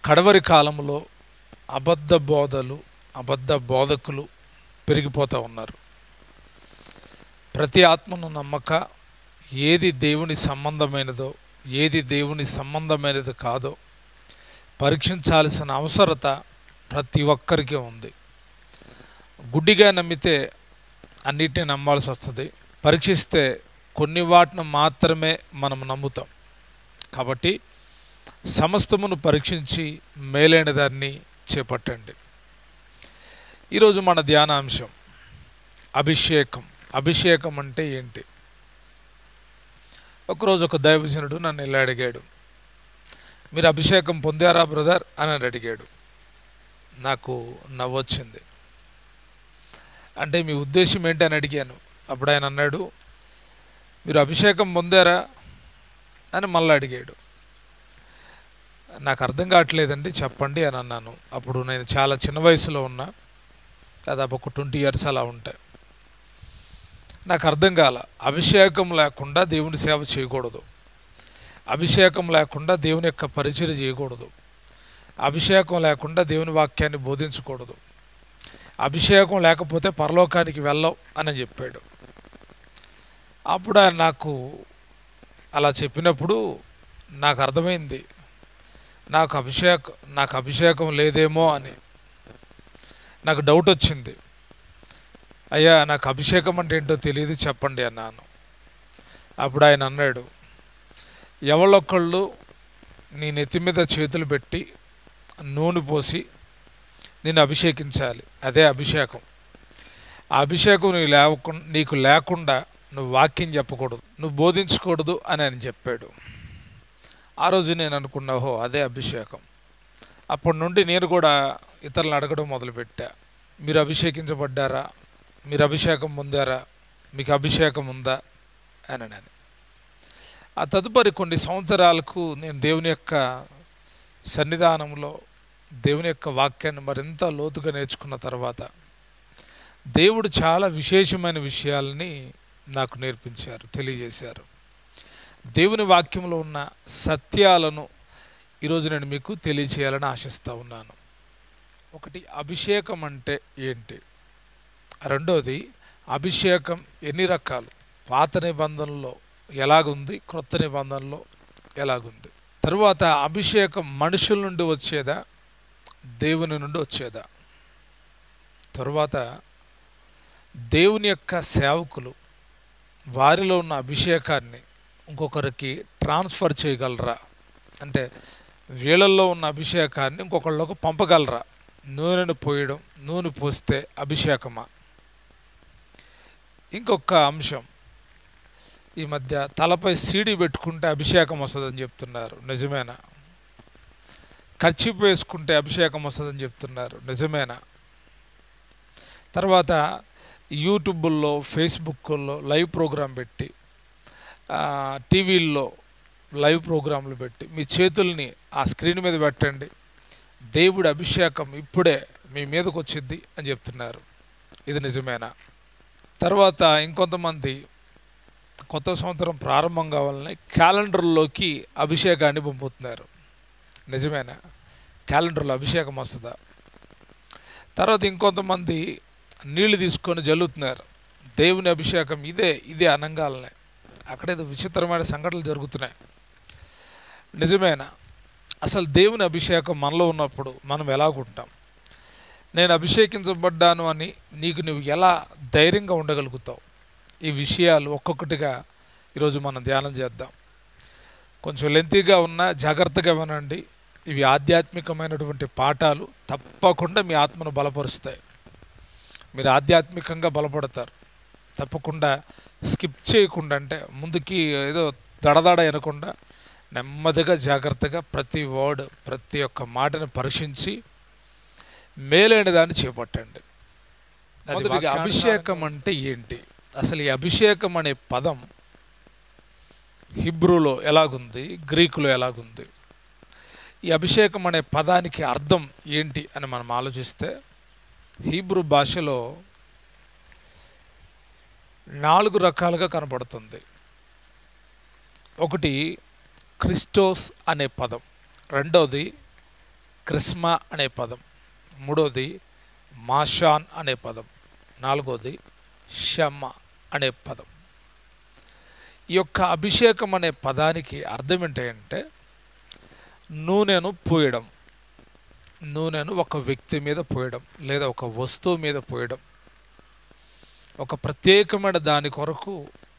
కడవరి కాలంలో అబద్ధ బోధలు అబద్ధ బోధకులు పెరిగిపోతూ ఉన్నారు ప్రతి ఆత్మను నమ్మక ఏది దేవుని సంబంధమైనదో ఏది దేవుని సంబంధమైనది కాదో పరీక్షించాల్సిన అవసరత ప్రతి ఒక్కరికి ఉంది గుడ్డిగా నమ్మితే అన్నిటిని నమ్మాల్సి వస్తుంది పరీక్షిస్తే కొన్ని వాటిని మాత్రమే మనం నమ్ముతాం కాబట్టి సమస్తమును పరీక్షించి మేలైన దాన్ని చేపట్టండి ఈరోజు మన ధ్యానాంశం అభిషేకం అభిషేకం అంటే ఏంటి ఒకరోజు ఒక దైవజనుడు నన్ను ఇలా అడిగాడు మీరు అభిషేకం పొందారా బ్రదర్ అని అని అడిగాడు నాకు నవ్వొచ్చింది అంటే మీ ఉద్దేశం ఏంటి అని అడిగాను అప్పుడు ఆయన అన్నాడు మీరు అభిషేకం పొందారా అని మళ్ళీ అడిగాడు నాకు అర్థం కావట్లేదండి చెప్పండి అని అన్నాను అప్పుడు నేను చాలా చిన్న వయసులో ఉన్నా దాదాపు ఒక ట్వంటీ ఇయర్స్ అలా ఉంటాయి నాకు అర్థం కాల అభిషేకం లేకుండా దేవుని సేవ చేయకూడదు అభిషేకం లేకుండా దేవుని యొక్క పరిచయం చేయకూడదు అభిషేకం లేకుండా దేవుని వాక్యాన్ని బోధించకూడదు అభిషేకం లేకపోతే పరలోకానికి వెళ్ళవు అని చెప్పాడు అప్పుడు ఆయన నాకు అలా చెప్పినప్పుడు నాకు అర్థమైంది నాకు అభిషేకం నాకు అభిషేకం లేదేమో అని నాకు డౌట్ వచ్చింది అయ్యా నాకు అభిషేకం అంటే ఏంటో తెలియదు చెప్పండి అన్నాను అప్పుడు ఆయన అన్నాడు ఎవళ్ళొక్కళ్ళు నీ నెత్తి మీద చేతులు పెట్టి నూనె పోసి నిన్ను అభిషేకించాలి అదే అభిషేకం ఆ అభిషేకం నీకు లేకుండా నీకు లేకుండా నువ్వు వాక్యం చెప్పకూడదు నువ్వు బోధించకూడదు అని ఆయన చెప్పాడు ఆ రోజు నేను అనుకున్నా ఓహో అదే అభిషేకం అప్పటి నుండి నేను కూడా ఇతరులను అడగడం మొదలుపెట్టా మీరు అభిషేకించబడ్డారా మీరు అభిషేకం పొందారా మీకు అభిషేకం ఉందా అని అని ఆ తదుపరి కొన్ని సంవత్సరాలకు నేను దేవుని యొక్క సన్నిధానంలో దేవుని యొక్క వాక్యాన్ని మరింత లోతుగా నేర్చుకున్న తర్వాత దేవుడు చాలా విశేషమైన విషయాలని నాకు నేర్పించారు తెలియజేశారు దేవుని వాక్యంలో ఉన్న సత్యాలను ఈరోజు నేను మీకు తెలియచేయాలని ఆశిస్తూ ఉన్నాను ఒకటి అభిషేకం అంటే ఏంటి రెండోది అభిషేకం ఎన్ని రకాలు పాత నిబంధనలో ఎలాగుంది క్రొత్త నిబంధనలో ఎలాగుంది తరువాత అభిషేకం మనుషుల నుండి వచ్చేదా దేవుని నుండి వచ్చేదా తరువాత దేవుని యొక్క సేవకులు వారిలో ఉన్న అభిషేకాన్ని ఇంకొకరికి ట్రాన్స్ఫర్ చేయగలరా అంటే వీళ్ళల్లో ఉన్న అభిషేకాన్ని ఇంకొకళ్ళకు పంపగలరా నూనెను పోయడం నూనె పోస్తే అభిషేకమా ఇంకొక అంశం ఈ మధ్య తలపై సీడీ పెట్టుకుంటే అభిషేకం వస్తుందని చెప్తున్నారు నిజమేనా ఖర్చిపు వేసుకుంటే అభిషేకం వస్తుందని చెప్తున్నారు నిజమేనా తర్వాత యూట్యూబుల్లో ఫేస్బుక్లో లైవ్ ప్రోగ్రాం పెట్టి టీవీల్లో లైవ్ ప్రోగ్రాంలు పెట్టి మీ చేతుల్ని ఆ స్క్రీన్ మీద పెట్టండి దేవుడి అభిషేకం ఇప్పుడే మీ మీదకి వచ్చింది అని చెప్తున్నారు ఇది నిజమేనా తర్వాత ఇంకొంతమంది కొత్త సంవత్సరం ప్రారంభం కావాలని క్యాలెండర్లోకి అభిషేకాన్ని పంపుతున్నారు నిజమేనా క్యాలెండర్లో అభిషేకం వస్తుందా తర్వాత ఇంకొంతమంది నీళ్లు తీసుకొని జల్లుతున్నారు దేవుని అభిషేకం ఇదే ఇదే అనంగాలనే అక్కడేదో విచిత్రమైన సంఘటనలు జరుగుతున్నాయి నిజమేనా అసలు దేవుని అభిషేకం మనలో ఉన్నప్పుడు మనం ఎలాగుంటాం నేను అభిషేకించబడ్డాను అని నీకు నువ్వు ఎలా ధైర్యంగా ఉండగలుగుతావు ఈ విషయాలు ఒక్కొక్కటిగా ఈరోజు మనం ధ్యానం చేద్దాం కొంచెం లెంతీగా ఉన్న జాగ్రత్తగా వినండి ఇవి ఆధ్యాత్మికమైనటువంటి పాఠాలు తప్పకుండా మీ ఆత్మను బలపరుస్తాయి మీరు ఆధ్యాత్మికంగా బలపడతారు తప్పకుండా స్కిప్ చేయకుండా అంటే ముందుకి ఏదో దడదడ అనకుండా నెమ్మదిగా జాగ్రత్తగా ప్రతి వర్డ్ ప్రతి ఒక్క మాటను పరీక్షించి మేలైన దాన్ని చేపట్టండి మొదటిగా అభిషేకం అంటే ఏంటి అసలు ఈ అభిషేకం అనే పదం హిబ్రూలో ఎలాగుంది గ్రీకులో ఎలాగుంది ఈ అభిషేకం అనే పదానికి అర్థం ఏంటి అని మనం ఆలోచిస్తే హీబ్రూ భాషలో నాలుగు రకాలుగా కనబడుతుంది ఒకటి క్రిస్టోస్ అనే పదం రెండవది క్రిస్మ అనే పదం మూడోది మాషాన్ అనే పదం నాలుగోది షమ్మ అనే పదం ఈ యొక్క అభిషేకం అనే పదానికి అర్థం ఏంటంటే నూనెను పోయడం నూనెను ఒక వ్యక్తి మీద పోయడం లేదా ఒక వస్తువు మీద పోయడం ఒక ప్రత్యేకమైన దాని కొరకు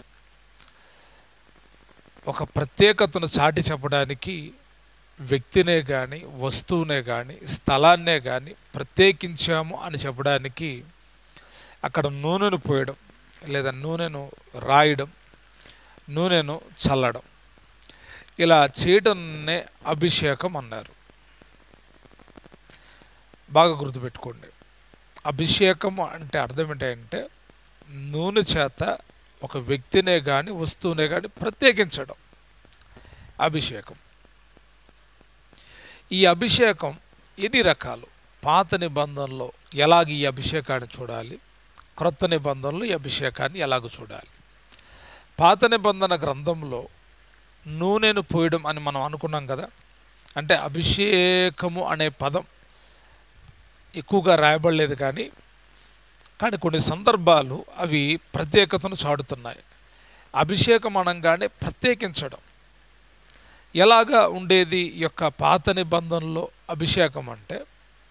ఒక ప్రత్యేకతను చాటి చెప్పడానికి వ్యక్తినే కానీ వస్తువునే కానీ స్థలాన్నే కానీ ప్రత్యేకించాము అని చెప్పడానికి అక్కడ నూనెను పోయడం లేదా నూనెను రాయడం నూనెను చల్లడం ఇలా చేయటంనే అభిషేకం అన్నారు బాగా గుర్తుపెట్టుకోండి అభిషేకం అంటే అర్థం ఏంటంటే నూనె చేత ఒక వ్యక్తినే కానీ వస్తువునే కానీ ప్రత్యేకించడం అభిషేకం ఈ అభిషేకం ఎన్ని రకాలు పాత నిబంధనలో ఎలాగ ఈ అభిషేకాన్ని చూడాలి క్రొత్త నిబంధనలో ఈ అభిషేకాన్ని ఎలాగ చూడాలి పాత నిబంధన గ్రంథంలో నూనెను పోయడం అని మనం అనుకున్నాం కదా అంటే అభిషేకము అనే పదం ఎక్కువగా రాయబడలేదు కానీ కానీ కొన్ని సందర్భాలు అవి ప్రత్యేకతను చాటుతున్నాయి అభిషేకం అనగానే ప్రత్యేకించడం ఎలాగా ఉండేది ఈ యొక్క పాత నిబంధనలో అభిషేకం అంటే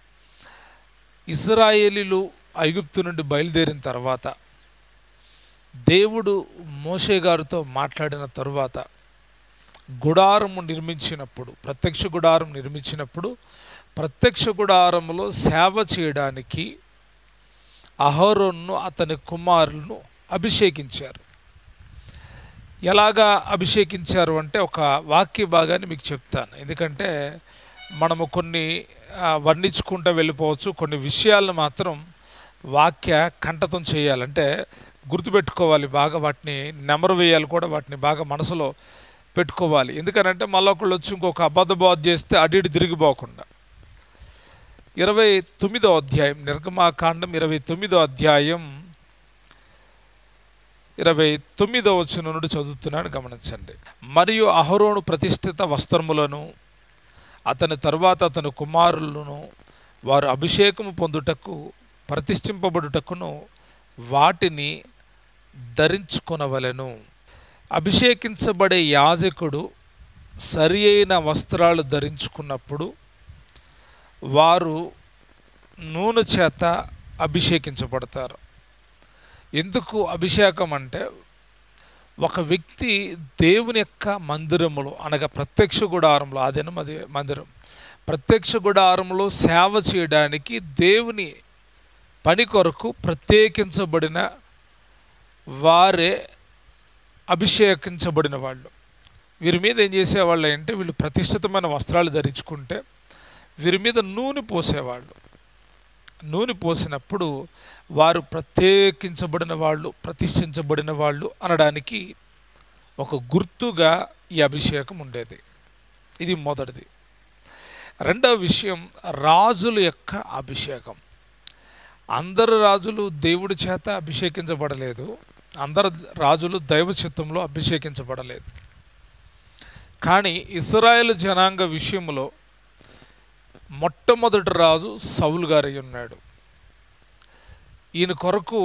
ఇజ్రాయేలీలు ఐగుప్తు నుండి బయలుదేరిన తర్వాత దేవుడు మోషే గారితో మాట్లాడిన తరువాత గుడారము నిర్మించినప్పుడు ప్రత్యక్ష గుడారం నిర్మించినప్పుడు ప్రత్యక్ష గుడారములో సేవ చేయడానికి అహరోన్ను అతని కుమారులను అభిషేకించారు ఎలాగా అభిషేకించారు అంటే ఒక వాక్య భాగాన్ని మీకు చెప్తాను ఎందుకంటే మనము కొన్ని ఆ, వర్ణించుకుంటూ వెళ్ళిపోవచ్చు కొన్ని విషయాలను మాత్రం వాక్య కంఠతం చేయాలంటే గుర్తుపెట్టుకోవాలి బాగా వాటిని నెమరు వేయాలి కూడా వాటిని బాగా మనసులో పెట్టుకోవాలి ఎందుకనంటే మళ్ళీ ఒకళ్ళు వచ్చి ఇంకొక అబద్ధ బోధ చేస్తే అటు ఇటు తిరిగిపోకుండా ఇరవై తొమ్మిదో అధ్యాయం నిర్గమాకాండం ఇరవై తొమ్మిదో అధ్యాయం ఇరవై తొమ్మిదో వచ్చిన నుండి చదువుతున్నాను గమనించండి మరియు అహరోను ప్రతిష్ఠిత వస్త్రములను అతని తరువాత అతని కుమారులను వారు అభిషేకము పొందుటకు ప్రతిష్ఠింపబడుటకును వాటిని ధరించుకొనవలెను అభిషేకించబడే యాజకుడు సరి అయిన వస్త్రాలు ధరించుకున్నప్పుడు వారు నూనె చేత అభిషేకించబడతారు ఎందుకు అభిషేకం అంటే ఒక వ్యక్తి దేవుని యొక్క మందిరములో అనగా ప్రత్యక్ష గుడారంలో అదేనా మది మందిరం ప్రత్యక్ష గుడారంలో సేవ చేయడానికి దేవుని పని కొరకు ప్రత్యేకించబడిన వారే అభిషేకించబడిన వాళ్ళు వీరి మీద ఏం చేసేవాళ్ళు అంటే వీళ్ళు ప్రతిష్ఠితమైన వస్త్రాలు ధరించుకుంటే వీరి మీద నూనె పోసేవాళ్ళు నూనె పోసినప్పుడు వారు ప్రత్యేకించబడిన వాళ్ళు ప్రతిష్ఠించబడిన వాళ్ళు అనడానికి ఒక గుర్తుగా ఈ అభిషేకం ఉండేది ఇది మొదటిది రెండవ విషయం రాజుల యొక్క అభిషేకం అందరు రాజులు దేవుడి చేత అభిషేకించబడలేదు అందరు రాజులు దైవ చిత్తంలో అభిషేకించబడలేదు కానీ ఇస్రాయేల్ జనాంగ విషయంలో మొట్టమొదటి రాజు సౌలు గారి ఉన్నాడు ఈయన కొరకు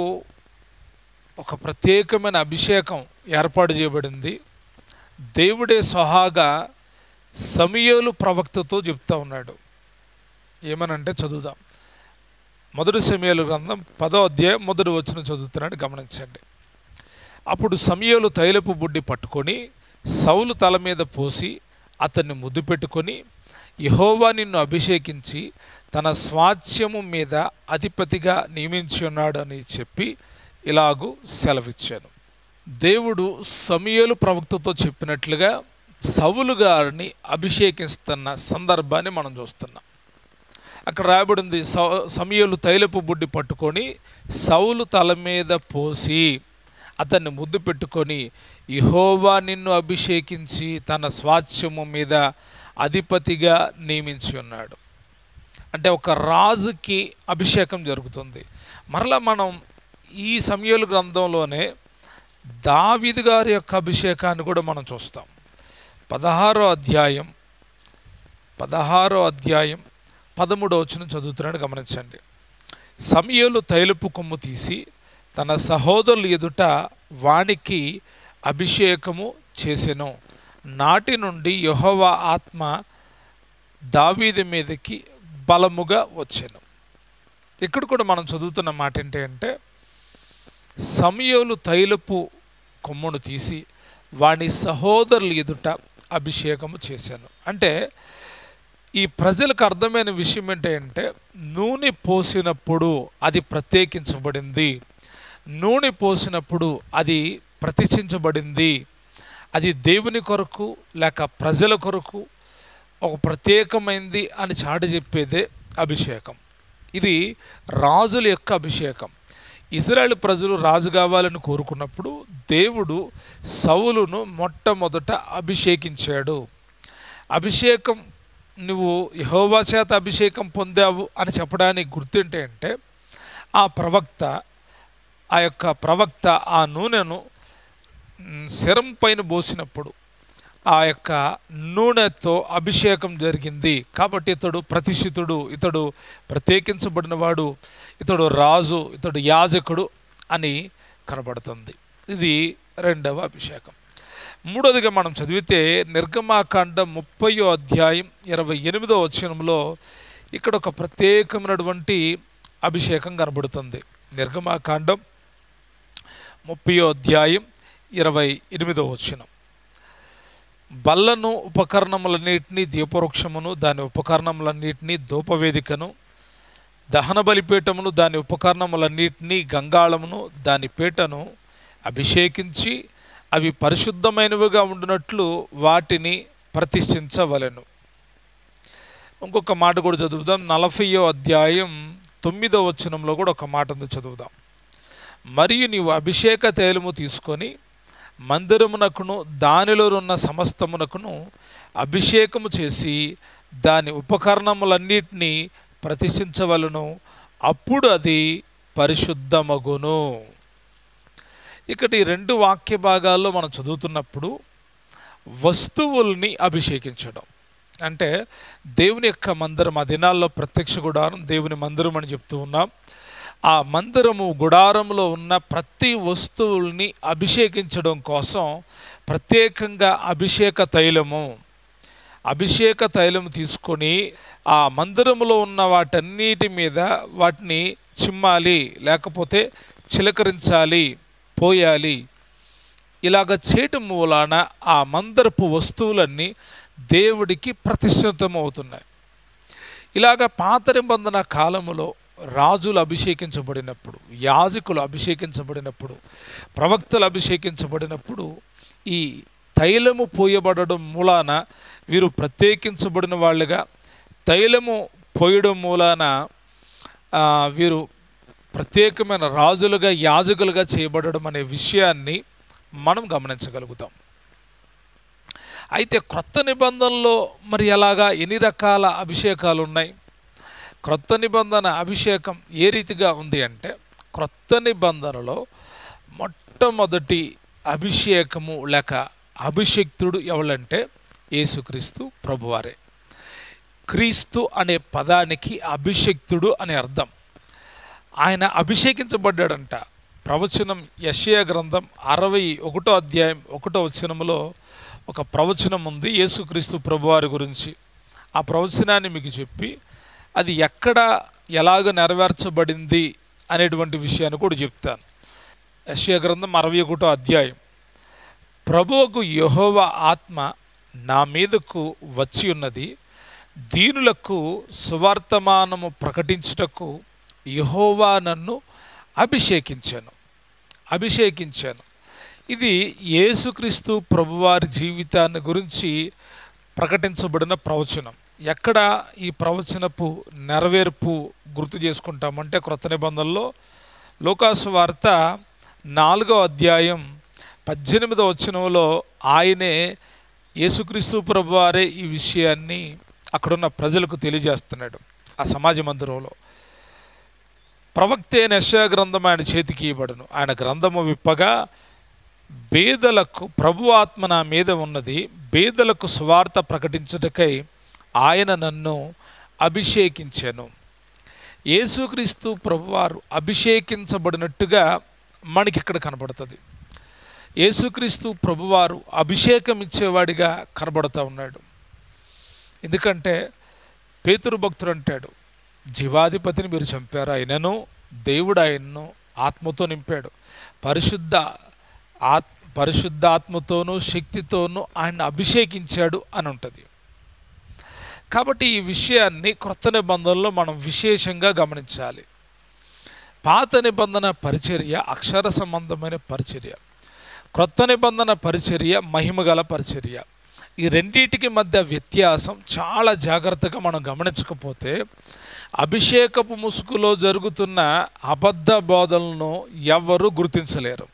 ఒక ప్రత్యేకమైన అభిషేకం ఏర్పాటు చేయబడింది దేవుడే సహాగా సమయలు ప్రవక్తతో చెప్తా ఉన్నాడు ఏమనంటే చదువుదాం మొదటి సమయాలు గ్రంథం పదో అధ్యాయం మొదటి వచ్చిన చదువుతున్నాడు గమనించండి అప్పుడు సమయలు తైలపు బుడ్డి పట్టుకొని సౌలు తల మీద పోసి అతన్ని ముద్దు పెట్టుకొని యహోవా నిన్ను అభిషేకించి తన స్వాస్థ్యము మీద అధిపతిగా నియమించి ఉన్నాడు అని చెప్పి ఇలాగూ సెలవిచ్చాను దేవుడు సమయలు ప్రవక్తతో చెప్పినట్లుగా సౌలు గారిని అభిషేకిస్తున్న సందర్భాన్ని మనం చూస్తున్నాం అక్కడ రాయబడింది సౌ సమయలు తైలపు బుడ్డి పట్టుకొని సౌలు తల మీద పోసి అతన్ని ముద్దు పెట్టుకొని యహోవా నిన్ను అభిషేకించి తన స్వాస్థ్యము మీద అధిపతిగా నియమించి ఉన్నాడు అంటే ఒక రాజుకి అభిషేకం జరుగుతుంది మరలా మనం ఈ సమయలు గ్రంథంలోనే దావీదు గారి యొక్క అభిషేకాన్ని కూడా మనం చూస్తాం పదహారో అధ్యాయం పదహారో అధ్యాయం పదమూడవ వచనం చదువుతున్నాడు గమనించండి సమయలు తైలపు కొమ్ము తీసి తన సహోదరుల ఎదుట వానికి అభిషేకము చేసెను నాటి నుండి యెహోవా ఆత్మ దావీది మీదకి బలముగా వచ్చాను ఇక్కడ కూడా మనం చదువుతున్న మాట ఏంటి అంటే సమయలు తైలపు కొమ్మును తీసి వాని సహోదరుల ఎదుట అభిషేకము చేశాను అంటే ఈ ప్రజలకు అర్థమైన విషయం ఏంటంటే నూనె పోసినప్పుడు అది ప్రత్యేకించబడింది నూనె పోసినప్పుడు అది ప్రతిష్ఠించబడింది అది దేవుని కొరకు లేక ప్రజల కొరకు ఒక ప్రత్యేకమైంది అని చాటి చెప్పేదే అభిషేకం ఇది రాజుల యొక్క అభిషేకం ఇజ్రాయెల్ ప్రజలు రాజు కావాలని కోరుకున్నప్పుడు దేవుడు సౌలును మొట్టమొదట అభిషేకించాడు అభిషేకం నువ్వు యహోవా చేత అభిషేకం పొందావు అని చెప్పడానికి గుర్తుంటే అంటే ఆ ప్రవక్త ఆ యొక్క ప్రవక్త ఆ నూనెను మ్, శరం పైన పోసినప్పుడు ఆ యొక్క నూనెతో అభిషేకం జరిగింది కాబట్టి ఇతడు ప్రతిష్ఠితుడు ఇతడు ప్రత్యేకించబడినవాడు ఇతడు రాజు ఇతడు యాజకుడు అని కనబడుతుంది ఇది రెండవ అభిషేకం మూడోదిగా మనం చదివితే నిర్గమాకాండ ముప్పయో అధ్యాయం ఇరవై ఎనిమిదో వచనంలో ఇక్కడ ఒక ప్రత్యేకమైనటువంటి అభిషేకం కనబడుతుంది నిర్గమాకాండం ముప్పయో అధ్యాయం ఇరవై ఎనిమిదో వచనం బల్లను ఉపకరణములన్నిటినీ దీపవృక్షమును దాని ఉపకరణములన్నిటినీ ధూపవేదికను దహన బలిపీఠమును దాని ఉపకరణములన్నిటినీ గంగాళమును దాని పీటను అభిషేకించి అవి పరిశుద్ధమైనవిగా ఉండినట్లు వాటిని ప్రతిష్ఠించవలెను ఇంకొక మాట కూడా చదువుదాం నలభయో అధ్యాయం తొమ్మిదో వచనంలో కూడా ఒక మాట ఉంది చదువుదాం మరియు నీవు అభిషేక తైలము తీసుకొని మందిరమునకును దానిలో ఉన్న సమస్తమునకును అభిషేకము చేసి దాని ఉపకరణములన్నిటినీ ప్రతిష్ఠించవలను అప్పుడు అది పరిశుద్ధమగును ఇక్కడ ఈ రెండు వాక్య భాగాల్లో మనం చదువుతున్నప్పుడు వస్తువుల్ని అభిషేకించడం అంటే దేవుని యొక్క మందిరం ఆ దినాల్లో ప్రత్యక్ష గుడారం దేవుని మందిరం అని చెప్తూ ఉన్నాం ఆ మందిరము గుడారంలో ఉన్న ప్రతి వస్తువుల్ని అభిషేకించడం కోసం ప్రత్యేకంగా అభిషేక తైలము అభిషేక తైలం తీసుకొని ఆ మందిరములో ఉన్న వాటన్నిటి మీద వాటిని చిమ్మాలి లేకపోతే చిలకరించాలి పోయాలి ఇలాగ చేయటం మూలాన ఆ మందరపు వస్తువులన్నీ దేవుడికి ప్రతిష్ఠితమవుతున్నాయి ఇలాగ పాత నిబంధన కాలములో రాజులు అభిషేకించబడినప్పుడు యాజకులు అభిషేకించబడినప్పుడు ప్రవక్తలు అభిషేకించబడినప్పుడు ఈ తైలము పోయబడడం మూలాన వీరు ప్రత్యేకించబడిన వాళ్ళుగా తైలము పోయడం మూలాన ఆ, వీరు ప్రత్యేకమైన రాజులుగా యాజకులుగా చేయబడడం అనే విషయాన్ని మనం గమనించగలుగుతాం అయితే క్రొత్త నిబంధనలో మరి ఎలాగా ఎన్ని రకాల అభిషేకాలు ఉన్నాయి క్రొత్త నిబంధన అభిషేకం ఏ రీతిగా ఉంది అంటే క్రొత్త నిబంధనలో మొట్టమొదటి అభిషేకము లేక అభిషక్తుడు ఎవరంటే యేసుక్రీస్తు ప్రభువారే క్రీస్తు అనే పదానికి అభిషక్తుడు అనే అర్థం ఆయన అభిషేకించబడ్డాడంట ప్రవచనం యషయ గ్రంథం అరవై ఒకటో అధ్యాయం ఒకటో వచనములో ఒక ప్రవచనం ఉంది యేసుక్రీస్తు ప్రభువారి గురించి ఆ ప్రవచనాన్ని మీకు చెప్పి అది ఎక్కడ ఎలాగ నెరవేర్చబడింది అనేటువంటి విషయాన్ని కూడా చెప్తాను యషయ గ్రంథం అరవై ఒకటో అధ్యాయం ప్రభువుకు యెహోవ ఆత్మ నా మీదకు వచ్చి ఉన్నది దీనులకు సువార్తమానము ప్రకటించుటకు యెహోవా నన్ను అభిషేకించాను అభిషేకించాను ఇది యేసుక్రీస్తు ప్రభువారి జీవితాన్ని గురించి ప్రకటించబడిన ప్రవచనం ఎక్కడ ఈ ప్రవచనపు నెరవేర్పు గుర్తు చేసుకుంటామంటే క్రొత్త నిబంధనలో లోకాసు వార్త నాలుగో అధ్యాయం పద్దెనిమిదో వచనంలో ఆయనే యేసుక్రీస్తు ప్రభువారే ఈ విషయాన్ని అక్కడున్న ప్రజలకు తెలియజేస్తున్నాడు ఆ సమాజ మందిరంలో ప్రవక్త అయిన యెషయా గ్రంథం ఆయన చేతికి ఇవ్వబడును ఆయన గ్రంథము విప్పగా బేదలకు ప్రభు ఆత్మ నా మీద ఉన్నది బేదలకు స్వార్థ ప్రకటించుటకై ఆయన నన్ను అభిషేకించాను యేసుక్రీస్తు ప్రభువారు అభిషేకించబడినట్టుగా మనకి ఇక్కడ కనబడుతుంది యేసుక్రీస్తు ప్రభువారు అభిషేకం ఇచ్చేవాడిగా కనబడుతూ ఉన్నాడు ఎందుకంటే పేతురు భక్తుడు అంటాడు జీవాధిపతిని మీరు చంపారు ఆయనను దేవుడు ఆయన్ను ఆత్మతో నింపాడు పరిశుద్ధ ఆత్ పరిశుద్ధ ఆత్మతోనూ శక్తితోనూ ఆయన అభిషేకించాడు అని ఉంటుంది కాబట్టి ఈ విషయాన్ని క్రొత్త నిబంధనలో మనం విశేషంగా గమనించాలి పాత నిబంధన పరిచర్య అక్షర సంబంధమైన పరిచర్య క్రొత్త నిబంధన పరిచర్య మహిమగల పరిచర్య ఈ రెండింటికి మధ్య వ్యత్యాసం చాలా జాగ్రత్తగా మనం గమనించకపోతే అభిషేకపు ముసుగులో జరుగుతున్న అబద్ధ బోధనలను ఎవ్వరూ గుర్తించలేరు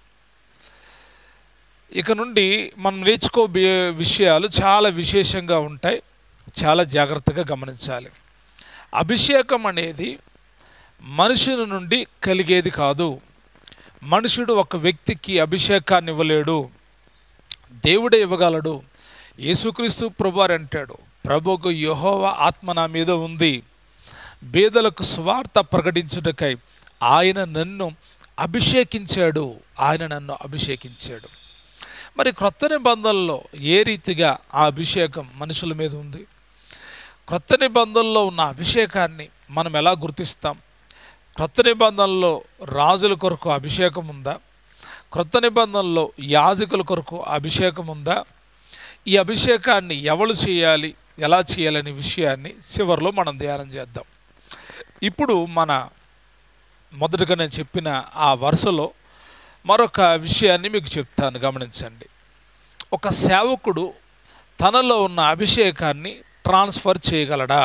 ఇక నుండి మనం నేర్చుకో విషయాలు చాలా విశేషంగా ఉంటాయి చాలా జాగ్రత్తగా గమనించాలి అభిషేకం అనేది మనుషుని నుండి కలిగేది కాదు మనుషుడు ఒక వ్యక్తికి అభిషేకాన్ని ఇవ్వలేడు దేవుడే ఇవ్వగలడు యేసుక్రీస్తు ప్రభువారు అంటాడు ప్రభుకు యహోవ ఆత్మ నా మీద ఉంది బేదలకు స్వార్థ ప్రకటించుటకై ఆయన నన్ను అభిషేకించాడు ఆయన నన్ను అభిషేకించాడు మరి క్రొత్త నిబంధనలో ఏ రీతిగా ఆ అభిషేకం మనుషుల మీద ఉంది క్రొత్త నిబంధనలో ఉన్న అభిషేకాన్ని మనం ఎలా గుర్తిస్తాం క్రొత్త నిబంధనలో రాజుల కొరకు అభిషేకం ఉందా క్రొత్త నిబంధనలో యాజకుల కొరకు అభిషేకం ఉందా ఈ అభిషేకాన్ని ఎవరు చేయాలి ఎలా చేయాలనే విషయాన్ని చివరిలో మనం ధ్యానం చేద్దాం ఇప్పుడు మన మొదటగా నేను చెప్పిన ఆ వరుసలో మరొక విషయాన్ని మీకు చెప్తాను గమనించండి ఒక సేవకుడు తనలో ఉన్న అభిషేకాన్ని ట్రాన్స్ఫర్ చేయగలడా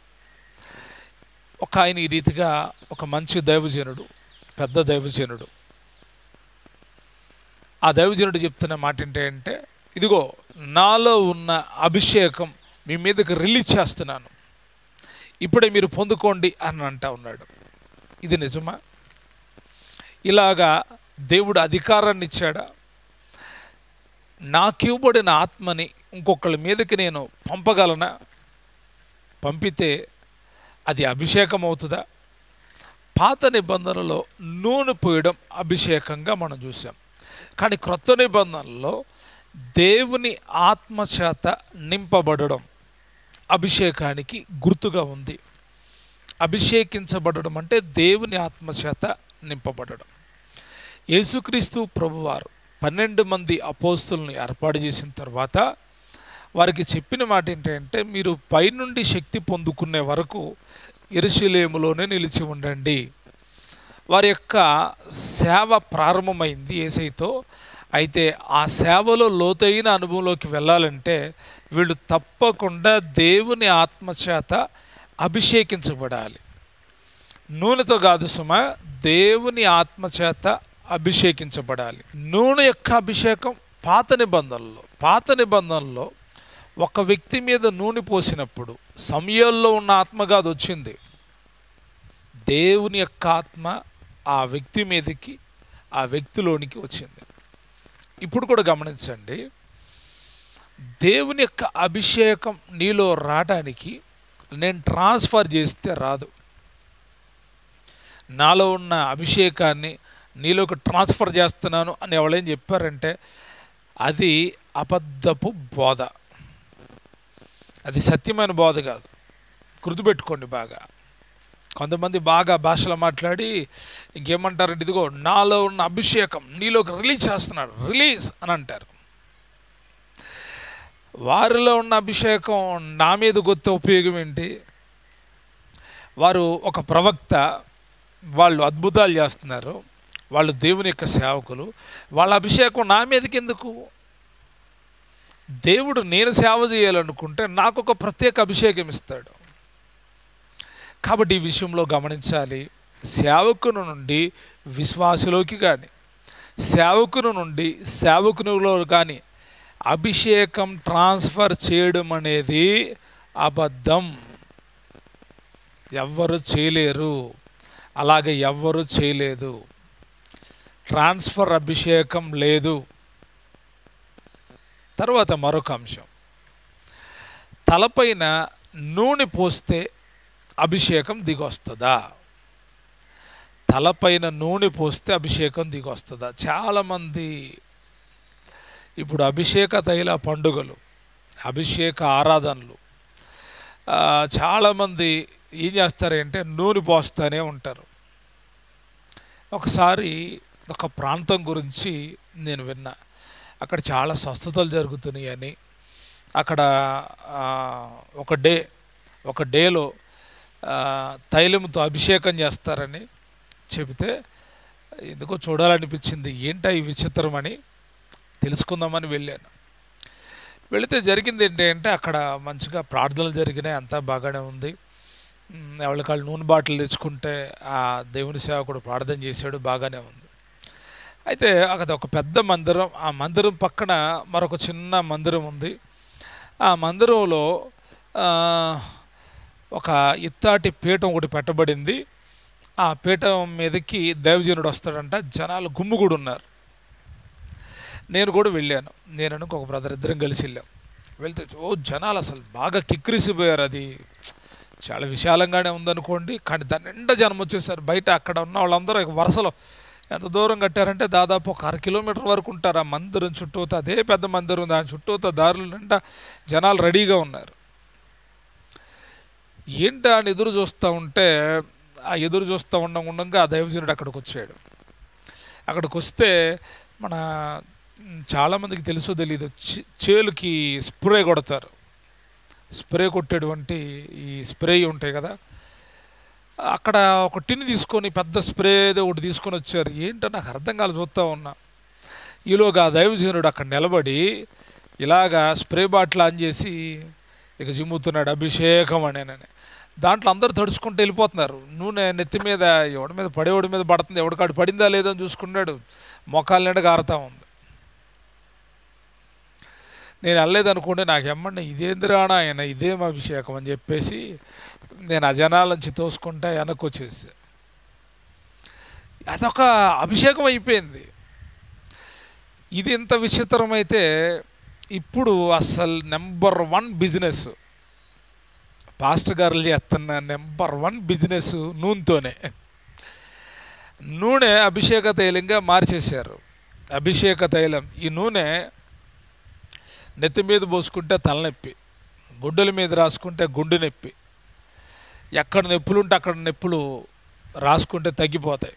ఒక ఆయన ఈ రీతిగా ఒక మంచి దైవజనుడు పెద్ద దైవజనుడు ఆ దైవజనుడు చెప్తున్న మాట ఏంటంటే ఇదిగో నాలో ఉన్న అభిషేకం మీ మీదకి రిలీజ్ చేస్తున్నాను ఇప్పుడే మీరు పొందుకోండి అని అంటా ఉన్నాడు ఇది నిజమా ఇలాగా దేవుడు అధికారాన్ని ఇచ్చాడా నాకు ఇవ్వబడిన ఆత్మని ఇంకొకళ్ళ మీదకి నేను పంపగలనా పంపితే అది అభిషేకం అవుతుందా పాత నిబంధనలో నూనె పోయడం అభిషేకంగా మనం చూసాం కానీ క్రొత్త నిబంధనలో దేవుని ఆత్మచేత నింపబడడం అభిషేకానికి గుర్తుగా ఉంది అభిషేకించబడడం అంటే దేవుని ఆత్మచేత నింపబడడం యేసుక్రీస్తు ప్రభువారు పన్నెండు మంది అపోస్తుల్ని ఏర్పాటు చేసిన తర్వాత వారికి చెప్పిన మాట ఏంటంటే మీరు పైనుండి శక్తి పొందుకునే వరకు ఎరుశలేములోనే నిలిచి ఉండండి వారి యొక్క సేవ ప్రారంభమైంది ఏసైతో అయితే ఆ సేవలో లోతైన అనుభవంలోకి వెళ్ళాలంటే వీళ్ళు తప్పకుండా దేవుని ఆత్మచేత అభిషేకించబడాలి నూనెతో కాదు సుమ దేవుని ఆత్మచేత అభిషేకించబడాలి నూనె యొక్క అభిషేకం పాత నిబంధనలో పాత నిబంధనలో ఒక వ్యక్తి మీద నూనె పోసినప్పుడు సమయంలో ఉన్న ఆత్మ కాదు వచ్చింది దేవుని యొక్క ఆత్మ ఆ వ్యక్తి మీదకి ఆ వ్యక్తిలోనికి వచ్చింది ఇప్పుడు కూడా గమనించండి దేవుని యొక్క అభిషేకం నీలో రావడానికి నేను ట్రాన్స్ఫర్ చేస్తే రాదు నాలో ఉన్న అభిషేకాన్ని నీలోకి ట్రాన్స్ఫర్ చేస్తున్నాను అని ఎవరేం చెప్పారంటే అది అబద్ధపు బోధ అది సత్యమైన బోధ కాదు గుర్తుపెట్టుకోండి బాగా కొంతమంది బాగా భాషలో మాట్లాడి ఇంకేమంటారంటే ఇదిగో నాలో ఉన్న అభిషేకం నీలోకి రిలీజ్ చేస్తున్నాడు రిలీజ్ అని అంటారు వారిలో ఉన్న అభిషేకం నా మీద గొత్త ఉపయోగం ఏంటి వారు ఒక ప్రవక్త వాళ్ళు అద్భుతాలు చేస్తున్నారు వాళ్ళు దేవుని యొక్క సేవకులు వాళ్ళ అభిషేకం నా మీదకి ఎందుకు దేవుడు నేను సేవ చేయాలనుకుంటే నాకు ఒక ప్రత్యేక అభిషేకం ఇస్తాడు కాబట్టి ఈ విషయంలో గమనించాలి సేవకుని నుండి విశ్వాసలోకి కానీ సేవకుని నుండి సేవకునిలో కానీ అభిషేకం ట్రాన్స్ఫర్ చేయడం అనేది అబద్ధం ఎవ్వరు చేయలేరు అలాగే ఎవ్వరు చేయలేదు ట్రాన్స్ఫర్ అభిషేకం లేదు తర్వాత మరొక అంశం తలపైన నూనె పోస్తే అభిషేకం దిగొస్తుందా తలపైన నూనె పోస్తే అభిషేకం దిగొస్తుందా చాలామంది ఇప్పుడు అభిషేక తైల పండుగలు అభిషేక ఆరాధనలు ఆ, చాలామంది ఏం చేస్తారంటే నూనె పోస్తూనే ఉంటారు ఒకసారి ఒక ప్రాంతం గురించి నేను విన్నా అక్కడ చాలా స్వస్థతలు జరుగుతున్నాయి అని అక్కడ ఆ, ఒక డే ఒక డేలో ఆ, తైలంతో అభిషేకం చేస్తారని చెబితే ఎందుకో చూడాలనిపించింది ఏంటా ఈ విచిత్రం అని తెలుసుకుందామని వెళ్ళాను వెళితే జరిగింది ఏంటి అంటే అక్కడ మంచిగా ప్రార్థనలు జరిగినాయి అంతా బాగానే ఉంది మ్, ఎవరి కాళ్ళు నూనె బాటిల్ తెచ్చుకుంటే ఆ దేవుని సేవకుడు ప్రార్థన చేశాడు బాగానే ఉంది అయితే అక్కడ ఒక పెద్ద మందిరం ఆ మందిరం పక్కన మరొక చిన్న మందిరం ఉంది ఆ మందిరంలో ఆ, ఒక ఇత్తాటి పీఠం ఒకటి పెట్టబడింది ఆ పీఠం మీదకి దైవజనుడు వస్తాడంట జనాలు గుమ్ముగూడు ఉన్నారు నేను కూడా వెళ్ళాను నేను ఒక బ్రదర్ ఇద్దరం కలిసి వెళ్ళాం వెళ్తే ఓ జనాలు అసలు బాగా కిక్కిరిసిపోయారు అది చాలా విశాలంగానే ఉందనుకోండి కానీ దాని నిండా జనం వచ్చేసారు బయట అక్కడ ఉన్న వాళ్ళందరూ ఇక వరుసలో ఎంత దూరం కట్టారంటే దాదాపు ఒక అర కిలోమీటర్ వరకు ఉంటారు ఆ మందిరం చుట్టూతో అదే పెద్ద మందిరం దాని చుట్టూతో దారుల నిండా జనాలు రెడీగా ఉన్నారు ఏంటా అని ఎదురు చూస్తూ ఉంటే ఆ ఎదురు చూస్తూ ఉండం ఉండంగా ఆ దైవజనుడు అక్కడికి వచ్చాడు అక్కడికి వస్తే మన మ్, చాలామందికి తెలుసో తెలియదు చే- చేలుకి స్ప్రే కొడతారు స్ప్రే కొట్టేటువంటి ఈ స్ప్రే ఉంటాయి కదా అక్కడ ఒక టిన్ తీసుకొని పెద్ద స్ప్రే ఏదో ఒకటి తీసుకొని వచ్చారు ఏంటో నాకు అర్థం కాదు చూస్తూ ఉన్నా ఈలోగా ఆ దైవజనుడు అక్కడ నిలబడి ఇలాగా స్ప్రే బాటిల్ ఆన్ చేసి ఇక జిమ్ముతున్నాడు అభిషేకం అనేనని దాంట్లో అందరూ తడుచుకుంటూ వెళ్ళిపోతున్నారు నూనె నెత్తి మీద ఎవడి మీద పడేవాడి మీద పడుతుంది ఎవడికాడు పడిందా లేదా అని చూసుకున్నాడు మొఖాల నిండా కారుతా ఉంది నేను వెళ్ళలేదనుకోండి నాకు ఎమ్మండి ఇదేందిరానా ఆయన ఇదేం అభిషేకం అని చెప్పేసి నేను ఆ జనాల నుంచి తోసుకుంటా వెనక్కి వచ్చేసి అదొక అభిషేకం అయిపోయింది ఇది ఇంత విచిత్రమైతే ఇప్పుడు అసలు నెంబర్ వన్ బిజినెస్ పాస్టర్ గారులు చేస్తున్న నెంబర్ వన్ బిజినెస్ నూనెతోనే నూనె అభిషేక తైలంగా మార్చేశారు అభిషేక తైలం ఈ నూనె నెత్తి మీద పోసుకుంటే తలనొప్పి గుడ్డల మీద రాసుకుంటే గుండె నొప్పి ఎక్కడ నొప్పులు ఉంటే అక్కడ నొప్పులు రాసుకుంటే తగ్గిపోతాయి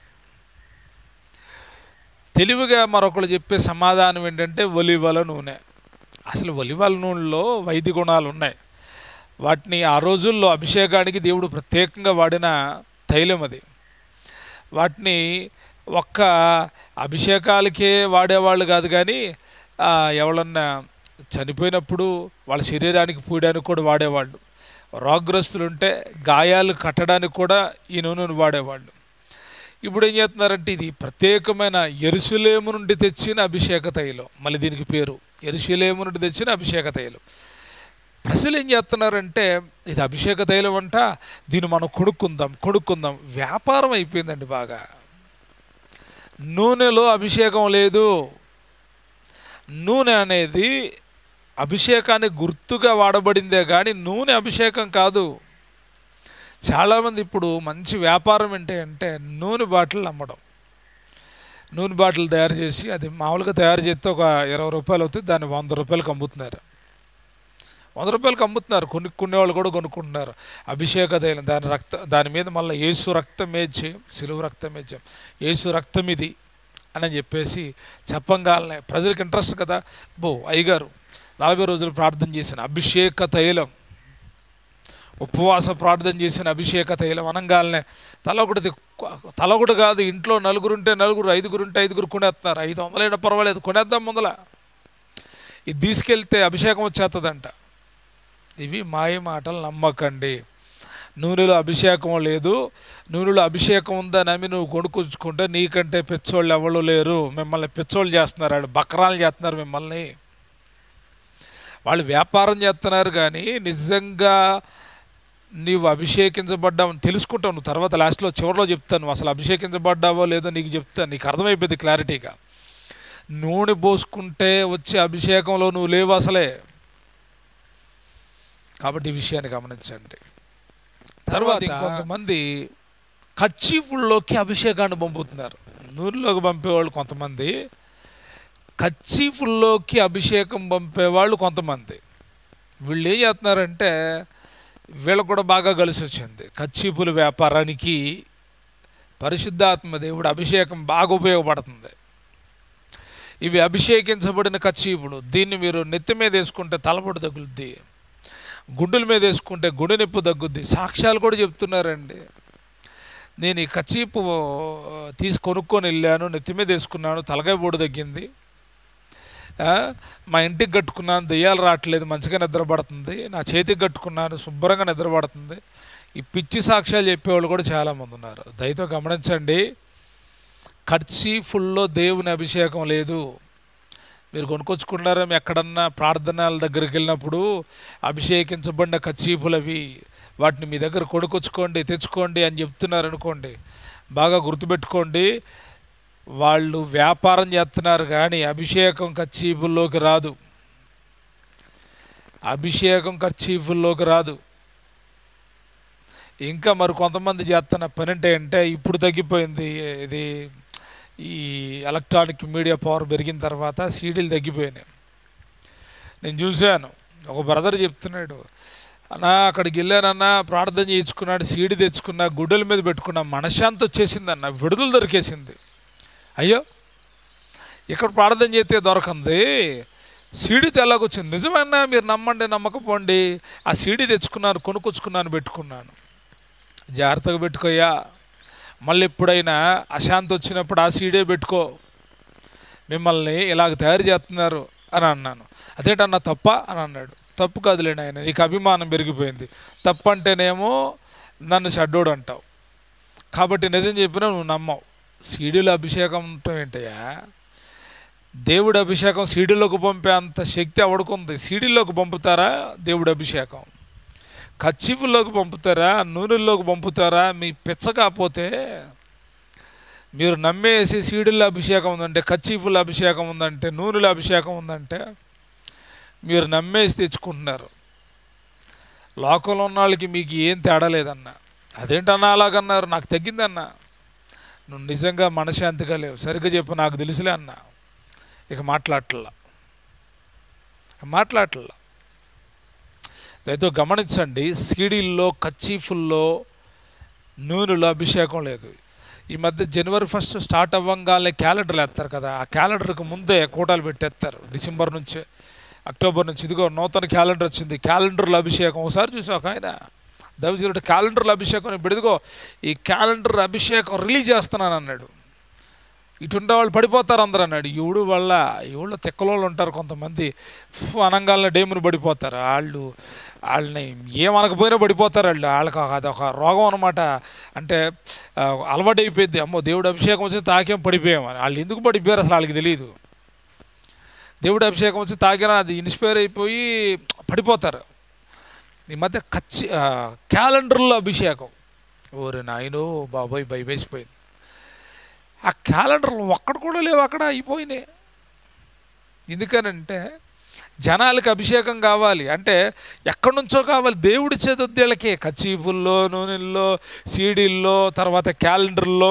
తెలివిగా మరొకరు చెప్పే సమాధానం ఏంటంటే ఒలివల నూనె అసలు ఒలివల నూనెలో వైద్య గుణాలు ఉన్నాయి వాటిని ఆ రోజుల్లో అభిషేకానికి దేవుడు ప్రత్యేకంగా వాడిన తైలం అది వాటిని ఒక్క అభిషేకాలకే వాడేవాళ్ళు కాదు కానీ ఆ, ఎవరన్నా చనిపోయినప్పుడు వాళ్ళ శరీరానికి పూయడానికి కూడా వాడేవాళ్ళు రోగ్రస్తులు ఉంటే గాయాలు కట్టడానికి కూడా ఈ నూనెను వాడేవాళ్ళు ఇప్పుడు ఏం చేస్తున్నారంటే ఇది ప్రత్యేకమైన ఎరుసలేము నుండి తెచ్చిన అభిషేక తైలం మళ్ళీ దీనికి పేరు ఎరుసలేము నుండి తెచ్చిన అభిషేక తైలం ప్రజలు ఏం చేస్తున్నారంటే ఇది అభిషేక తైలం అంట దీన్ని మనం కొనుక్కుందాం కొనుక్కుందాం వ్యాపారం అయిపోయిందండి బాగా నూనెలో అభిషేకం లేదు నూనె అనేది అభిషేకానికి గుర్తుగా వాడబడిందే కానీ నూనె అభిషేకం కాదు చాలామంది ఇప్పుడు మంచి వ్యాపారం ఏంటి అంటే నూనె బాటిల్ అమ్మడం నూనె బాటిల్ తయారు చేసి అది మామూలుగా తయారు చేస్తే ఒక ఇరవై రూపాయలు అవుతుంది దాన్ని వంద రూపాయలకు అమ్ముతున్నారు వంద రూపాయలకు అమ్ముతున్నారు కొనుక్కునే వాళ్ళు కూడా కొనుక్కుంటున్నారు అభిషేక తైలం దాని రక్త దాని మీద మళ్ళీ ఏసు రక్తం మేజ్యం సిలువ రక్తం మేజ్యం ఏసు రక్తం ఇది అని చెప్పేసి చెప్పంగానే ప్రజలకు ఇంట్రెస్ట్ కదా బో అయ్యగారు నలభై రోజులు ప్రార్థన చేసిన అభిషేక తైలం ఉపవాస ప్రార్థన చేసిన అభిషేక తైలం అనంగాలనే తల ఒకటి తల ఒకటి కాదు ఇంట్లో నలుగురు ఉంటే నలుగురు ఐదుగురు ఉంటే ఐదుగురు కొనేస్తున్నారు ఐదు వందలైనా పర్వాలేదు కొనేద్దాం ముందల ఇది తీసుకెళ్తే అభిషేకం వచ్చేస్తుందంట ఇవి మాయ మాటలు నమ్మకండి నూనెలో అభిషేకం లేదు నూనెలో అభిషేకం ఉందని నమ్మి నువ్వు కొనుక్కుంటే నీకంటే పిచ్చోళ్ళు ఎవరు లేరు మిమ్మల్ని పిచ్చోళ్ళు చేస్తున్నారు వాళ్ళు బక్రాలు చేస్తున్నారు మిమ్మల్ని వాళ్ళు వ్యాపారం చేస్తున్నారు కానీ నిజంగా నీవు అభిషేకించబడ్డావు తెలుసుకుంటావు నువ్వు తర్వాత లాస్ట్లో చివరిలో చెప్తాను నువ్వు అసలు అభిషేకించబడ్డావో లేదో నీకు చెప్తాను నీకు అర్థమైపోయింది క్లారిటీగా నూనె పోసుకుంటే వచ్చే అభిషేకంలో నువ్వు లేవు అసలే కాబట్టి ఈ విషయాన్ని గమనించండి తర్వాత ఇంకొంతమంది కచ్చీఫుల్లోకి అభిషేకాన్ని పంపుతున్నారు నూనెలోకి పంపేవాళ్ళు కొంతమంది కచ్చీఫుల్లోకి అభిషేకం పంపేవాళ్ళు కొంతమంది వీళ్ళు ఏం చేస్తున్నారంటే వీళ్ళకు కూడా బాగా కలిసి వచ్చింది కచ్చీపుల వ్యాపారానికి పరిశుద్ధాత్మ దేవుడు అభిషేకం బాగా ఉపయోగపడుతుంది ఇవి అభిషేకించబడిన కచ్చీపుడు దీన్ని మీరు నెత్తి మీద వేసుకుంటే తలపొడి తగులుద్ది గుండెల మీద వేసుకుంటే గుండె నొప్పి తగ్గుద్ది సాక్ష్యాలు కూడా చెప్తున్నారండి నేను ఈ కచ్చీపు తీసి కొనుక్కొని వెళ్ళాను నెత్తి మీద వేసుకున్నాను తలకాయ పొడి తగ్గింది ఆ, మా ఇంటికి కట్టుకున్నాను దెయ్యాలు రావట్లేదు మంచిగా నిద్రపడుతుంది నా చేతికి కట్టుకున్నాను శుభ్రంగా నిద్రపడుతుంది ఈ పిచ్చి సాక్ష్యాలు చెప్పేవాళ్ళు కూడా చాలామంది ఉన్నారు దయతో గమనించండి కర్చీ ఫుల్లో దేవుని అభిషేకం లేదు మీరు కొనుక్కొచ్చుకున్నారా మీ ఎక్కడన్నా ప్రార్థనల దగ్గరికి వెళ్ళినప్పుడు అభిషేకించబడిన కచ్చీపులు అవి వాటిని మీ దగ్గర కొనుక్కొచ్చుకోండి తెచ్చుకోండి అని చెప్తున్నారు అనుకోండి బాగా గుర్తుపెట్టుకోండి వాళ్ళు వ్యాపారం చేస్తున్నారు కానీ అభిషేకం కచ్చీపుల్లోకి రాదు అభిషేకం కచ్చీపుల్లోకి రాదు ఇంకా మరి కొంతమంది చేస్తున్న పని అంటే అంటే ఇప్పుడు తగ్గిపోయింది ఇది ఈ ఎలక్ట్రానిక్ మీడియా పవర్ పెరిగిన తర్వాత సీడీలు తగ్గిపోయినాయి నేను చూశాను ఒక బ్రదర్ చెప్తున్నాడు అన్నా అక్కడికి వెళ్ళానన్నా ప్రార్థన చేయించుకున్నాడు సీడీ తెచ్చుకున్నా గుడ్డల మీద పెట్టుకున్నా మనశ్శాంతి వచ్చేసింది అన్న విడుదల దొరికేసింది అయ్యో ఇక్కడ ప్రార్థన చేస్తే దొరకంది సీడీ తెల్లకొచ్చింది నిజమన్నా మీరు నమ్మండి నమ్మకపోండి ఆ సీడీ తెచ్చుకున్నాను కొనుక్కొచ్చుకున్నాను పెట్టుకున్నాను జాగ్రత్తగా పెట్టుకోయ్యా మళ్ళీ ఎప్పుడైనా అశాంతి వచ్చినప్పుడు ఆ సీడే పెట్టుకో మిమ్మల్ని ఇలాగ తయారు చేస్తున్నారు అని అన్నాను అదేంటన్నా తప్ప అని అన్నాడు తప్పు కాదులేండి ఆయన నీకు అభిమానం పెరిగిపోయింది తప్పు అంటేనేమో నన్ను షడ్డోడు అంటావు కాబట్టి నిజం చెప్పినా నువ్వు నమ్మవు సీడీలో అభిషేకం ఉండటం ఏంటయ్యా దేవుడి అభిషేకం సీడీలోకి పంపే అంత శక్తి ఎవడుకుంది సీడీలోకి పంపుతారా దేవుడి అభిషేకం కచ్చిపుల్లోకి పంపుతారా నూనెల్లోకి పంపుతారా మీ పిచ్చ కాకపోతే మీరు నమ్మేసి సీడీల్లో అభిషేకం ఉందంటే కచ్చిపుల అభిషేకం ఉందంటే నూనెల అభిషేకం ఉందంటే మీరు నమ్మేసి తెచ్చుకుంటున్నారు లోకంలో ఉన్న వాళ్ళకి మీకు ఏం తేడా లేదన్న అదేంటన్నా అలాగన్నారు నాకు తగ్గిందన్న నువ్వు నిజంగా మనశాంతిగా లేవు సరిగ్గా చెప్పు నాకు తెలుసులే అన్న ఇక మాట్లాడట్లా మాట్లాడట్లా దయతో గమనించండి సీడీల్లో కచ్చీఫుల్లో నూనెలో అభిషేకం లేదు ఈ మధ్య జనవరి ఫస్ట్ స్టార్ట్ అవ్వంగానే క్యాలెండర్లు వేస్తారు కదా ఆ క్యాలెండర్కి ముందే కూటాలు పెట్టేస్తారు డిసెంబర్ నుంచి అక్టోబర్ నుంచి ఇదిగో నూతన క్యాలెండర్ వచ్చింది క్యాలెండర్ల అభిషేకం ఒకసారి చూసావు ఒక ఆయన దైవజనుడు క్యాలెండర్ల అభిషేకం ఇప్పుడు ఇదిగో ఈ క్యాలెండర్ అభిషేకం రిలీజ్ చేస్తున్నాను అన్నాడు ఇటుండే వాళ్ళు పడిపోతారు అందరూ అన్నాడు ఈవుడు వల్ల ఈవుళ్ళు తిక్కలోళ్ళు ఉంటారు కొంతమంది ఫు అనంగాల్లో డేమును పడిపోతారు వాళ్ళు వాళ్ళని ఏమనకపోయినా పడిపోతారు వాళ్ళు వాళ్ళకి ఒక- అదొక రోగం అనమాట అంటే ఆ, అలవాటు అయిపోయింది అమ్మో దేవుడు అభిషేకం వచ్చి తాకేం పడిపోయాం అని వాళ్ళు ఎందుకు పడిపోయారు అసలు వాళ్ళకి తెలియదు దేవుడు అభిషేకం వచ్చి తాకినా అది ఇన్స్పైర్ అయిపోయి పడిపోతారు ఈ మధ్య ఖచ్చి ఆ, క్యాలెండర్లో అభిషేకం ఓరి నాయనో బాబోయ్ భయవేసిపోయింది ఆ క్యాలెండర్లు ఒక్కడు కూడా లేవు అక్కడ అయిపోయినాయి ఎందుకనంటే జనాలకి అభిషేకం కావాలి అంటే ఎక్కడి నుంచో కావాలి దేవుడి చేతుద్దీళ్ళకి కచీపుల్లో నూనెల్లో సీడీల్లో తర్వాత క్యాలెండర్లో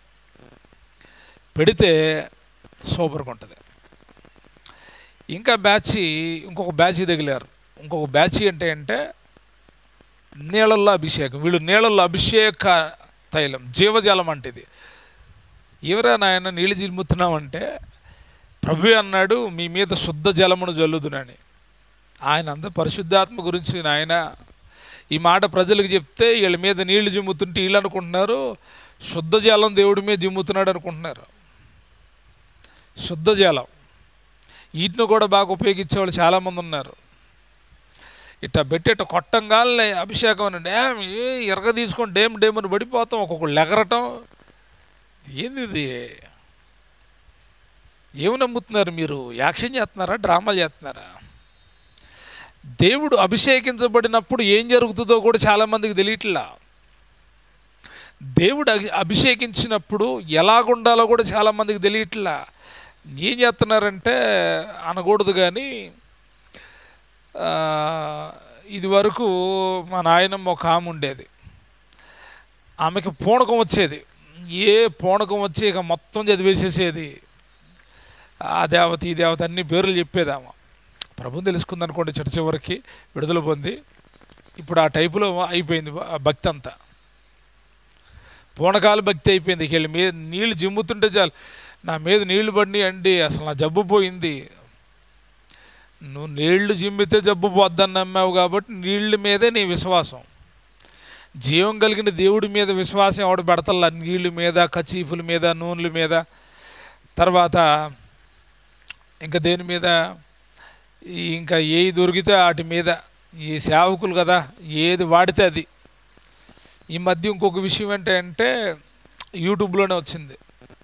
పెడితే సూపర్గా ఉంటుంది ఇంకా బ్యాచ్ ఇంకొక బ్యాచ్ తగిలారు ఇంకొక బ్యాచ్ ఏంటి అంటే నీళ్ళల్లో అభిషేకం వీళ్ళు నీళ్ళల్లో అభిషేక తైలం జీవజలం అంటే ఇది ఎవరా నాయన నీళ్ళు జిల్ముతున్నామంటే ప్రభు అన్నాడు మీ మీద శుద్ధ జలమును జల్లుదునని ఆయన అంత పరిశుద్ధాత్మ గురించి నాయన ఈ మాట ప్రజలకు చెప్తే వీళ్ళ మీద నీళ్లు జిమ్ముతుంటే వీళ్ళు అనుకుంటున్నారు శుద్ధ జలం దేవుడి మీద జిమ్ముతున్నాడు అనుకుంటున్నారు శుద్ధ జలం వీటిని కూడా బాగా ఉపయోగించే వాళ్ళు చాలామంది ఉన్నారు ఇట్లా పెట్టి ఇట్లా కొట్టంగానే అభిషేకం అని డ్యామ్ ఏ ఎరగ తీసుకొని డేమ్ డేమ్ అని పడిపోతాం ఒక్కొక్కళ్ళు ఎగరటం ఏంది ఇది ఏమి నమ్ముతున్నారు మీరు యాక్షన్ చేస్తున్నారా డ్రామాలు చేస్తున్నారా దేవుడు అభిషేకించబడినప్పుడు ఏం జరుగుతుందో కూడా చాలామందికి తెలియట్లా దేవుడు అభి- అభిషేకించినప్పుడు ఎలాగుండాలో కూడా చాలామందికి తెలియట్లా ఏం చేస్తున్నారంటే అనకూడదు కానీ ఆ, ఇది వరకు మా నాయనమ్మ ఒక ఆమె ఉండేది ఆమెకి పూనకం వచ్చేది ఏ పూనకం వచ్చి ఇక మొత్తం చదివేసేసేది ఆ దేవత ఈ దేవత అన్ని పేర్లు చెప్పేది ఆమె ప్రభుని తెలుసుకుందనుకోండి చిట్ట చివరికి విడుదల పొంది ఇప్పుడు ఆ టైపులో అయిపోయింది ఆ భక్తి అంతా పూనకాల భక్తి అయిపోయింది ఇక వీళ్ళ మీద నీళ్లు జిమ్ముతుంటే చాలు నా మీద నీళ్లు పడి అండి అసలు నా జబ్బు పోయింది నువ్వు నీళ్లు జిమ్మితే జబ్బు పోద్దని నమ్మావు కాబట్టి నీళ్ళ మీదే నీ విశ్వాసం జీవం కలిగిన దేవుడి మీద విశ్వాసం ఎవడు పెడతల్లా నీళ్ళ మీద కచీఫుల మీద నూనెల మీద తర్వాత ఇంకా దేని మీద ఈ ఇంకా ఏవి దొరికితే వాటి మీద ఈ సేవకులు కదా ఏది వాడితే అది ఈ మధ్య ఇంకొక విషయం ఏంటంటే యూట్యూబ్లోనే వచ్చింది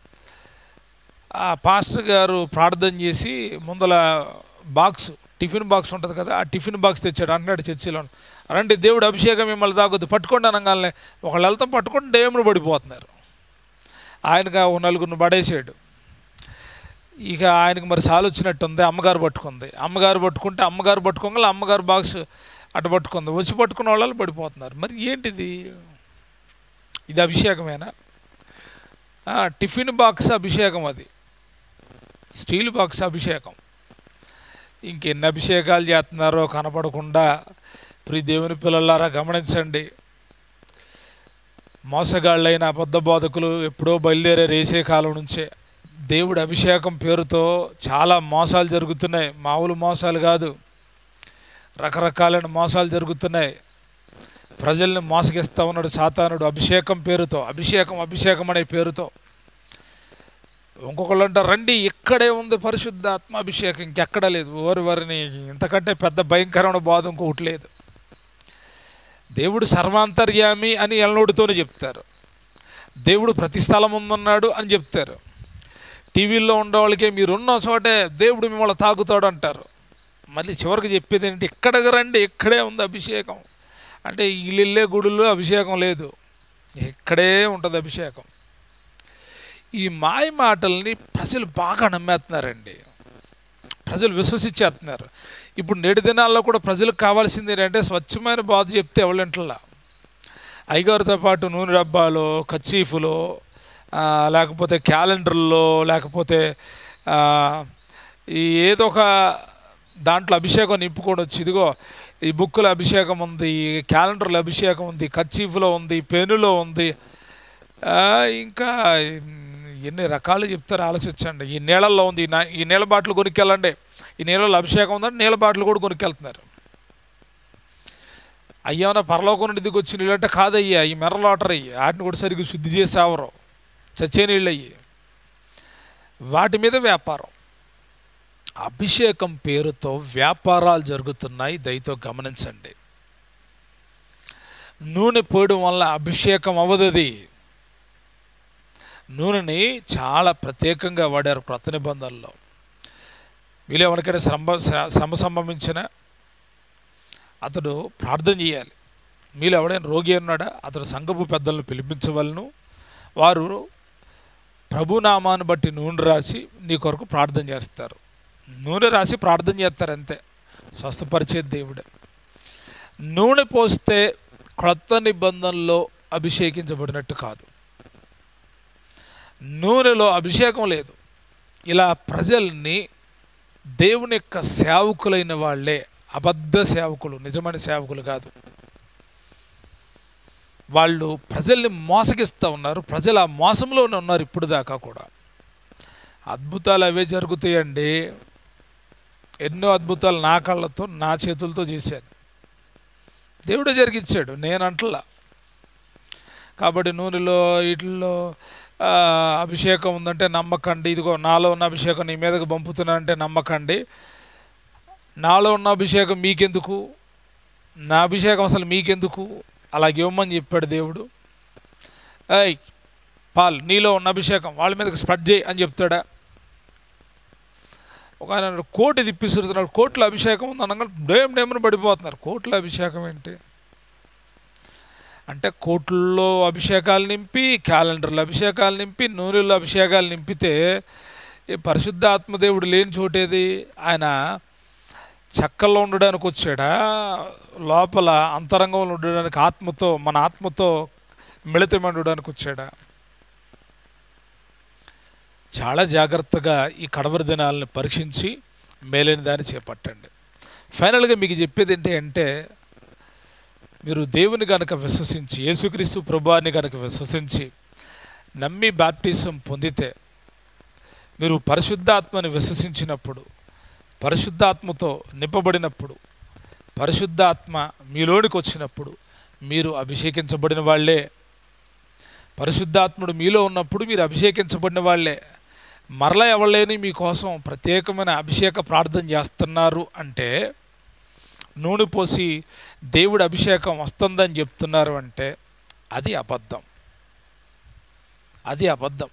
ఆ పాస్టర్ గారు ప్రార్థన చేసి ముందల బాక్స్ టిఫిన్ బాక్స్ ఉంటుంది కదా ఆ టిఫిన్ బాక్స్ తెచ్చాడు అంటున్నాడు చర్చిలో అలాంటి దేవుడు అభిషేకం మిమ్మల్ని తాగొద్దు పట్టుకోండి అనగానే ఒకళ్ళు వెళ్తా పట్టుకొని డేములు పడిపోతున్నారు ఆయనగా ఓ నలుగురిని పడేసాడు ఇక ఆయనకి మరి సాలు వచ్చినట్టుంది అమ్మగారు పట్టుకుంది అమ్మగారు పట్టుకుంటే అమ్మగారు పట్టుకోగల అమ్మగారు బాక్స్ అటు పట్టుకుంది వచ్చి పట్టుకున్న వాళ్ళు పడిపోతున్నారు మరి ఏంటిది ఇది అభిషేకమేనా ఆ, టిఫిన్ బాక్స్ అభిషేకం అది స్టీల్ బాక్స్ అభిషేకం ఇంకెన్ని అభిషేకాలు చేస్తున్నారో కనపడకుండా ప్రి దేవుని పిల్లలారా గమనించండి మోసగాళ్ళైన అబద్ధ బోధకులు ఎప్పుడో బయలుదేరారు వేసే కాలం నుంచే దేవుడి అభిషేకం పేరుతో చాలా మోసాలు జరుగుతున్నాయి మామూలు మోసాలు కాదు రకరకాలైన మోసాలు జరుగుతున్నాయి ప్రజల్ని మోసగిస్తా ఉన్నాడు సాతానుడు అభిషేకం పేరుతో అభిషేకం అభిషేకం అనే పేరుతో ఇంకొకళ్ళు అంటారు రండి ఇక్కడే ఉంది పరిశుద్ధ ఆత్మాభిషేకం ఇంకెక్కడ లేదు ఓరి వారిని ఇంతకంటే పెద్ద భయంకరమైన బాధ ఇంకొకటి లేదు దేవుడు సర్వాంతర్యామి అని ఎల్లనోడితోనే చెప్తారు దేవుడు ప్రతి స్థలం ఉందన్నాడు అని చెప్తారు టీవీల్లో ఉండేవాళ్ళకే మీరున్న చోటే దేవుడు మిమ్మల్ని తాగుతాడు అంటారు మళ్ళీ చివరికి చెప్పేది ఏంటి ఇక్కడికి రండి ఇక్కడే ఉంది అభిషేకం అంటే ఇల్లే గుడుల్లో అభిషేకం లేదు ఇక్కడే ఉంటుంది అభిషేకం ఈ మాయ మాటల్ని ప్రజలు బాగా నమ్మేస్తున్నారండి ప్రజలు విశ్వసించేస్తున్నారు ఇప్పుడు నేటి దినాల్లో కూడా ప్రజలకు కావాల్సింది ఏంటంటే స్వచ్ఛమైన బాధ చెప్తే ఎవరింట్లా అయ్యగారితో పాటు నూనె డబ్బాలో కచ్చీఫులో ఆ, లేకపోతే క్యాలెండర్లో లేకపోతే ఆ, ఈ ఏదో ఒక దాంట్లో అభిషేకం నింపుకొని వచ్చి ఇదిగో ఈ బుక్కులో అభిషేకం ఉంది ఈ క్యాలెండర్లో అభిషేకం ఉంది కచ్చీఫ్లో ఉంది పెనులో ఉంది ఆ, ఇంకా ఎన్ని రకాలు చెప్తారు ఆలోచించండి ఈ నీళ్ళల్లో ఉంది ఈ నా- ఈ నీళ్ళ బాటిల్ కొనుక్కెళ్ళండి ఈ నీళ్ళలో అభిషేకం ఉందంటే నీళ్ళ బాటిల్ కూడా కొనుక్కెళ్తున్నారు అయ్యేమన్నా పరలోకం నుండి దిగొచ్చి నీళ్ళు అంటే కాదయ్యా ఈ మెర్ర లాటర్ అయ్యి వాటిని కూడా సరిగ్గా శుద్ధి చేసి ఆవరు చచ్చే నీళ్ళు అయ్యి వాటి మీద వ్యాపారం అభిషేకం పేరుతో వ్యాపారాలు జరుగుతున్నాయి దయతో గమనించండి నూనె పోయడం వల్ల అభిషేకం అవ్వదది నూనెని చాలా ప్రత్యేకంగా వాడారు కొత్త నిబంధనలో వీళ్ళు ఎవరికైనా శ్రమ శ్రమ సంభవించిన అతడు ప్రార్థన చేయాలి మీలో ఎవడైనా రోగి ఉన్నాడా అతడు సంఘపు పెద్దలను పిలిపించవలను వారు ప్రభునామాన్ని బట్టి నూనె రాసి నీ కొరకు ప్రార్థన చేస్తారు నూనె రాసి ప్రార్థన చేస్తారు అంతే స్వస్థపరిచే దేవుడే నూనె పోస్తే క్రొత్త నిబంధనలో అభిషేకించబడినట్టు కాదు నూనెలో అభిషేకం లేదు ఇలా ప్రజల్ని దేవుని యొక్క సేవకులైన వాళ్ళే అబద్ధ సేవకులు నిజమైన సేవకులు కాదు వాళ్ళు ప్రజల్ని మోసగిస్తూ ఉన్నారు ప్రజలు ఆ మోసంలోనే ఉన్నారు ఇప్పుడు దాకా కూడా అద్భుతాలు అవే జరుగుతాయండి ఎన్నో అద్భుతాలు నా కళ్ళతో నా చేతులతో చేశాను దేవుడే జరిగించాడు నేను అంటలా కాబట్టి నూనెలో వీటిల్లో ఆ, అభిషేకం ఉందంటే నమ్మకండి ఇదిగో నాలో ఉన్న అభిషేకం నీ మీదకి పంపుతున్నానంటే నమ్మకండి నాలో ఉన్న అభిషేకం మీకెందుకు నా అభిషేకం అసలు మీకెందుకు అలాగే ఇవ్వమని చెప్పాడు దేవుడు ఏయ్ పాల్ నీలో ఉన్న అభిషేకం వాళ్ళ మీదకి స్ప్రెడ్ చేయి అని చెప్తాడా ఒక ఆయన అన్నాడు, కోటి తిప్పిస్తున్నాడు కోట్ల అభిషేకం ఉంది అనగా డేమ్ డేమని పడిపోతున్నారు కోట్ల అభిషేకం ఏంటి అంటే కోట్లలో అభిషేకాలు నింపి క్యాలెండర్లో అభిషేకాలు నింపి నూనెలో అభిషేకాలు నింపితే ఈ పరిశుద్ధ ఆత్మదేవుడు లేని చోటేది ఆయన చెక్కల్లో ఉండడానికి వచ్చాడా లోపల అంతరంగంలో ఉండడానికి ఆత్మతో మన ఆత్మతో మిళితమండడానికి వచ్చాడా చాలా జాగ్రత్తగా ఈ కడవరి దినాలను పరీక్షించి మేలైన దాన్ని చేపట్టండి ఫైనల్గా మీకు చెప్పేది ఏంటి అంటే మీరు దేవుని గనక విశ్వసించి యేసుక్రీస్తు ప్రభువాన్ని గనక విశ్వసించి నమ్మి బాప్టిజం పొందితే మీరు పరిశుద్ధాత్మని విశ్వసించినప్పుడు పరిశుద్ధాత్మతో నింపబడినప్పుడు పరిశుద్ధాత్మ మీలోనికి వచ్చినప్పుడు మీరు అభిషేకించబడిన వాళ్ళే పరిశుద్ధాత్ముడు మీలో ఉన్నప్పుడు మీరు అభిషేకించబడిన వాళ్ళే మరలా ఎవళ్ళేని మీకోసం ప్రత్యేకమైన అభిషేక ప్రార్థన చేస్తున్నారు అంటే నూనె పోసి దేవుడి అభిషేకం వస్తుందని చెప్తున్నారు అంటే అది అబద్ధం అది అబద్ధం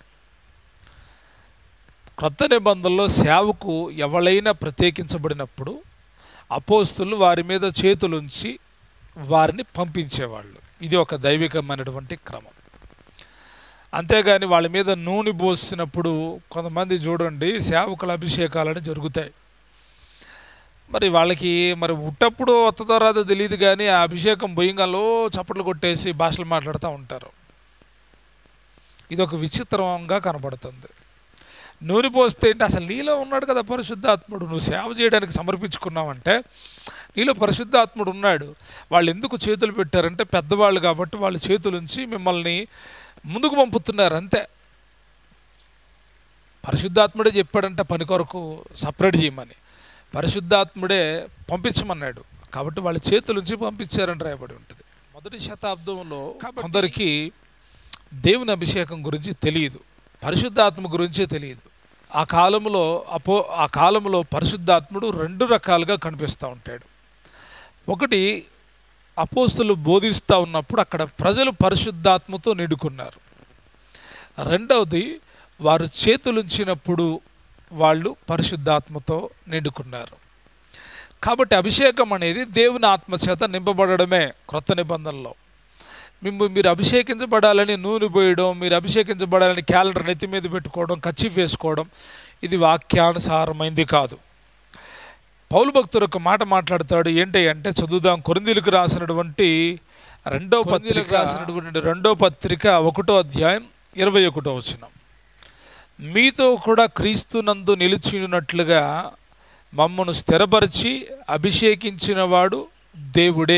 క్రొత్త నిబంధనలో సేవకు ఎవరైనా ప్రత్యేకించబడినప్పుడు అపోస్తులు వారి మీద చేతులుంచి వారిని పంపించేవాళ్ళు ఇది ఒక దైవికమైనటువంటి క్రమం అంతేగాని వాళ్ళ మీద నూనె పోసినప్పుడు కొంతమంది చూడండి సేవకుల అభిషేకాలని జరుగుతాయి మరి వాళ్ళకి మరి ఉట్టప్పుడు వస్తుందో రాదో తెలియదు కానీ ఆ అభిషేకం భయంగాలో చప్పట్లు కొట్టేసి భాషలు మాట్లాడుతూ ఉంటారు ఇది ఒక విచిత్రంగా కనబడుతుంది నూనె పోస్తే ఏంటి అసలు నీలో ఉన్నాడు కదా పరిశుద్ధాత్ముడు నువ్వు సేవ చేయడానికి సమర్పించుకున్నావంటే నీలో పరిశుద్ధాత్ముడు ఉన్నాడు వాళ్ళు ఎందుకు చేతులు పెట్టారంటే పెద్దవాళ్ళు కాబట్టి వాళ్ళ చేతులుంచి మిమ్మల్ని ముందుకు పంపుతున్నారు అంతే పరిశుద్ధాత్ముడే చెప్పాడంట పని కొరకు సపరేట్ చేయమని పరిశుద్ధాత్ముడే పంపించమన్నాడు కాబట్టి వాళ్ళ చేతులుంచి పంపించారని రాయబడి ఉంటుంది మొదటి శతాబ్దంలో కొందరికి దేవుని అభిషేకం గురించి తెలియదు పరిశుద్ధాత్మ గురించే తెలియదు ఆ కాలంలో అపో ఆ కాలంలో పరిశుద్ధాత్ముడు రెండు రకాలుగా కనిపిస్తూ ఉంటాడు ఒకటి అపోస్తులు బోధిస్తూ ఉన్నప్పుడు అక్కడ ప్రజలు పరిశుద్ధాత్మతో నిండుకున్నారు రెండవది వారు చేతులుంచినప్పుడు వాళ్ళు పరిశుద్ధాత్మతో నిండుకున్నారు కాబట్టి అభిషేకం అనేది దేవుని ఆత్మచేత నింపబడమే క్రొత్త నిబంధనలో మిమ్ము మీరు అభిషేకించబడాలని నూనె పోయడం మీరు అభిషేకించబడాలని క్యాలెండర్ నెత్తి మీద పెట్టుకోవడం కచ్చి వేసుకోవడం ఇది వాక్యానుసారమైంది కాదు పౌలు భక్తుడు ఒక మాట మాట్లాడతాడు ఏంటి అంటే చదువుదాం కొరిందీలకు రాసినటువంటి రెండో పత్రిక రాసినటువంటి రెండో పత్రిక ఒకటో అధ్యాయం ఇరవై ఒకటో వచనం మీతో కూడా క్రీస్తునందు నిలిచినట్లుగా మమ్మను స్థిరపరిచి అభిషేకించినవాడు దేవుడే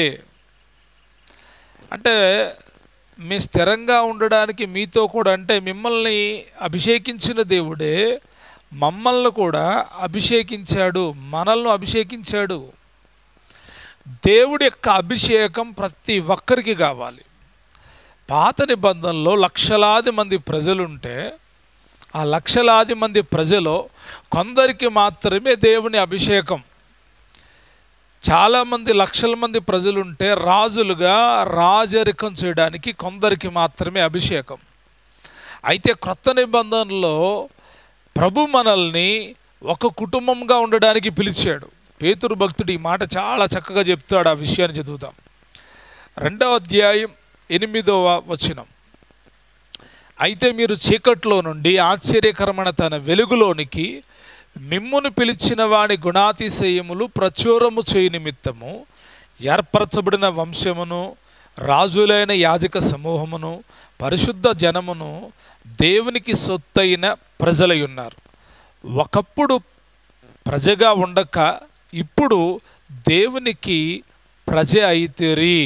అంటే మీ స్థిరంగా ఉండడానికి మీతో కూడా అంటే మిమ్మల్ని అభిషేకించిన దేవుడే మమ్మల్ని కూడా అభిషేకించాడు మనల్ని అభిషేకించాడు దేవుడి యొక్క అభిషేకం ప్రతి ఒక్కరికి కావాలి పాత నిబంధనలో లక్షలాది మంది ప్రజలుంటే ఆ లక్షలాది మంది ప్రజలు కొందరికి మాత్రమే దేవుని అభిషేకం చాలామంది లక్షల మంది ప్రజలుంటే రాజులుగా రాజరికం చేయడానికి కొందరికి మాత్రమే అభిషేకం అయితే క్రొత్త నిబంధనలో ప్రభు మనల్ని ఒక కుటుంబంగా ఉండడానికి పిలిచాడు పేతురు భక్తుడు ఈ మాట చాలా చక్కగా చెప్తాడు ఆ విషయాన్ని చదువుతాం రెండవ అధ్యాయం ఎనిమిదవ వచనం అయితే మీరు చీకట్లో నుండి ఆశ్చర్యకరమైన తన వెలుగులోనికి మిమ్మును పిలిచిన వాడి గుణాతిశయములు ప్రచురము చేయ నిమిత్తము ఏర్పరచబడిన వంశమును రాజులైన యాజక సమూహమును పరిశుద్ధ జనమును దేవునికి సొత్తైన ప్రజలై ఉన్నారు ఒకప్పుడు ప్రజగా ఉండక ఇప్పుడు దేవునికి ప్రజ అయితేరి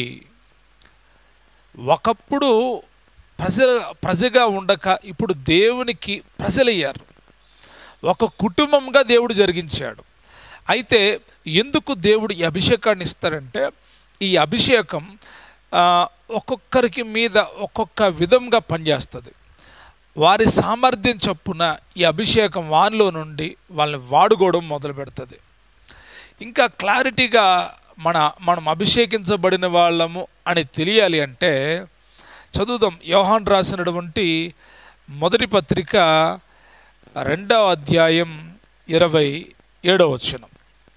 ఒకప్పుడు ప్రజ ప్రజగా ఉండక ఇప్పుడు దేవునికి ప్రజలయ్యారు ఒక కుటుంబంగా దేవుడు జరిగించాడు అయితే ఎందుకు దేవుడు ఈ అభిషేకాన్ని ఇస్తాడంటే ఈ అభిషేకం ఆ, ఒక్కొక్కరికి మీద ఒక్కొక్క విధంగా పనిచేస్తుంది వారి సామర్థ్యం చొప్పున ఈ అభిషేకం వానిలో నుండి వాళ్ళని వాడుకోవడం మొదలు పెడుతుంది ఇంకా క్లారిటీగా మన మనం అభిషేకించబడిన వాళ్ళము అని తెలియాలి అంటే చదువుదాం యోహాన్ రాసినటువంటి మొదటి పత్రిక రెండవ అధ్యాయం ఇరవై ఏడవ వచనం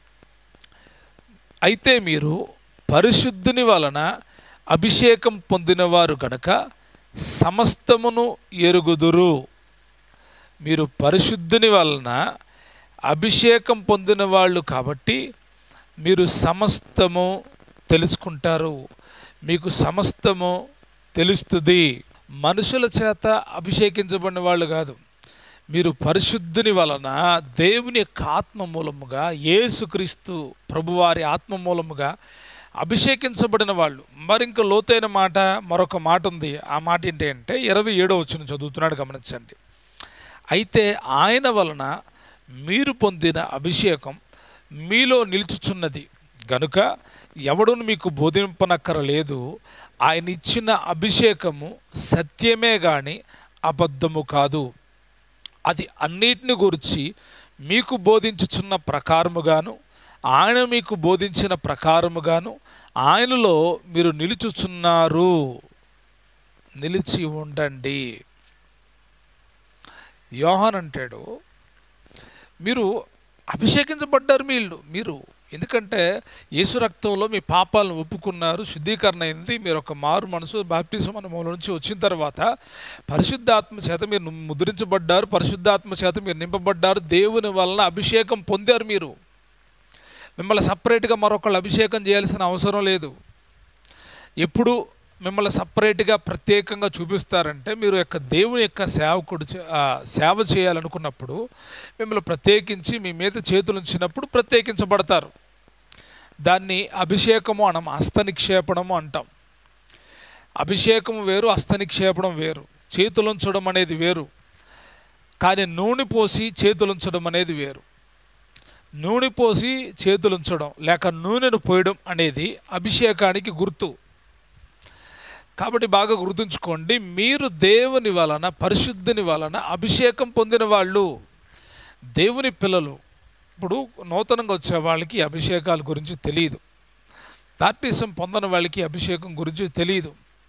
అయితే మీరు పరిశుద్ధుని వలన అభిషేకం పొందినవారు గనక సమస్తమును ఎరుగుదురు మీరు పరిశుద్ధుని వలన అభిషేకం పొందిన వాళ్ళు కాబట్టి మీరు సమస్తము తెలుసుకుంటారు మీకు సమస్తము తెలుస్తుంది మనుషుల చేత అభిషేకించబడిన వాళ్ళు కాదు మీరు పరిశుద్ధుని వలన దేవుని యొక్క ఆత్మ మూలముగా యేసుక్రీస్తు ప్రభువారి ఆత్మ మూలముగా అభిషేకించబడిన వాళ్ళు మరింక లోతైన మాట మరొక మాట ఉంది ఆ మాట ఏంటి అంటే ఇరవై ఏడో వచ్చిన చదువుతున్నాడు గమనించండి అయితే ఆయన వలన మీరు పొందిన అభిషేకం మీలో నిలుచుచున్నది గనుక ఎవడును మీకు బోధింపనక్కరలేదు ఆయన ఇచ్చిన అభిషేకము సత్యమే గాని అబద్ధము కాదు అది అన్నిటిని గురించి మీకు బోధించుచున్న ప్రకారముగాను ఆయన మీకు బోధించిన ప్రకారముగాను ఆయనలో మీరు నిలుచుచున్నారు నిలిచి ఉండండి యోహాన్ అంటాడు మీరు అభిషేకించబడ్డారు వీళ్ళు మీరు ఎందుకంటే యేసు రక్తంలో మీ పాపాలను ఒప్పుకున్నారు శుద్ధీకరణ అయింది మీరు ఒక మారు మనసు బాప్టిజం అనే మూల నుంచి వచ్చిన తర్వాత పరిశుద్ధాత్మ చేత మీరు ముద్రించబడ్డారు పరిశుద్ధాత్మ చేత మీరు నింపబడ్డారు దేవుని వలన అభిషేకం పొందారు మీరు మిమ్మల్ని సపరేట్గా మరొకళ్ళు అభిషేకం చేయాల్సిన అవసరం లేదు ఎప్పుడు మిమ్మల్ని సపరేట్గా ప్రత్యేకంగా చూపిస్తారంటే మీరు యొక్క దేవుని యొక్క సేవకుడు చే- ఆ, సేవ చేయాలనుకున్నప్పుడు మిమ్మల్ని ప్రత్యేకించి మీ మీద చేతులు ఉంచినప్పుడు ప్రత్యేకించబడతారు దాన్ని అభిషేకము అనం హస్తనిక్షేపణము అంటాం అభిషేకం వేరు హస్తనిక్షేపణం వేరు చేతులుంచడం అనేది వేరు కానీ నూనె పోసి చేతులుంచడం అనేది వేరు నూనె పోసి చేతులుంచడం లేక నూనెను పోయడం అనేది అభిషేకానికి గుర్తు కాబట్టి బాగా గుర్తుంచుకోండి మీరు దేవుని వలన పరిశుద్ధుని వలన అభిషేకం పొందిన వాళ్ళు దేవుని పిల్లలు ఇప్పుడు నూతనంగా వచ్చే వాళ్ళకి ఈ అభిషేకాల గురించి తెలియదు బాప్టిజం పొందని వాళ్ళకి అభిషేకం గురించి తెలియదు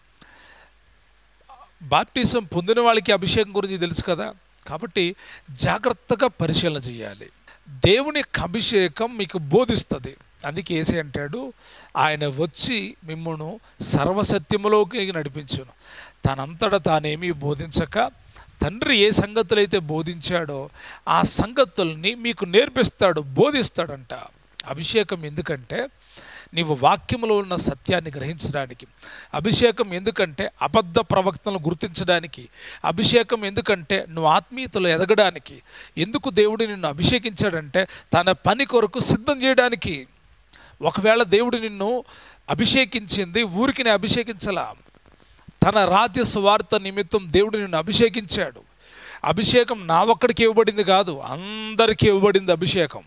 బాప్టిజం పొందిన వాళ్ళకి అభిషేకం గురించి తెలుసు కదా కాబట్టి జాగ్రత్తగా పరిశీలన చేయాలి దేవుని యొక్క అభిషేకం మీకు బోధిస్తుంది అందుకే ఏసే అంటాడు ఆయన వచ్చి మిమ్మల్ని సర్వసత్యములోకి నడిపించును తనంతట తానేమీ బోధించక తండ్రి ఏ సంగతులైతే బోధించాడో ఆ సంగతుల్ని మీకు నేర్పిస్తాడు బోధిస్తాడంట అభిషేకం ఎందుకంటే నీవు వాక్యములో ఉన్న సత్యాన్ని గ్రహించడానికి అభిషేకం ఎందుకంటే అబద్ధ ప్రవక్తలను గుర్తించడానికి అభిషేకం ఎందుకంటే నువ్వు ఆత్మీయతలో ఎదగడానికి ఎందుకు దేవుడు నిన్ను అభిషేకించాడంటే తన పని కొరకు సిద్ధం చేయడానికి ఒకవేళ దేవుడు నిన్ను అభిషేకించింది ఊరికి అభిషేకించలా తన రాజ్య స్వార్థ నిమిత్తం దేవుడు నిన్ను అభిషేకించాడు అభిషేకం నా ఒక్కడికి ఇవ్వబడింది కాదు అందరికీ ఇవ్వబడింది అభిషేకం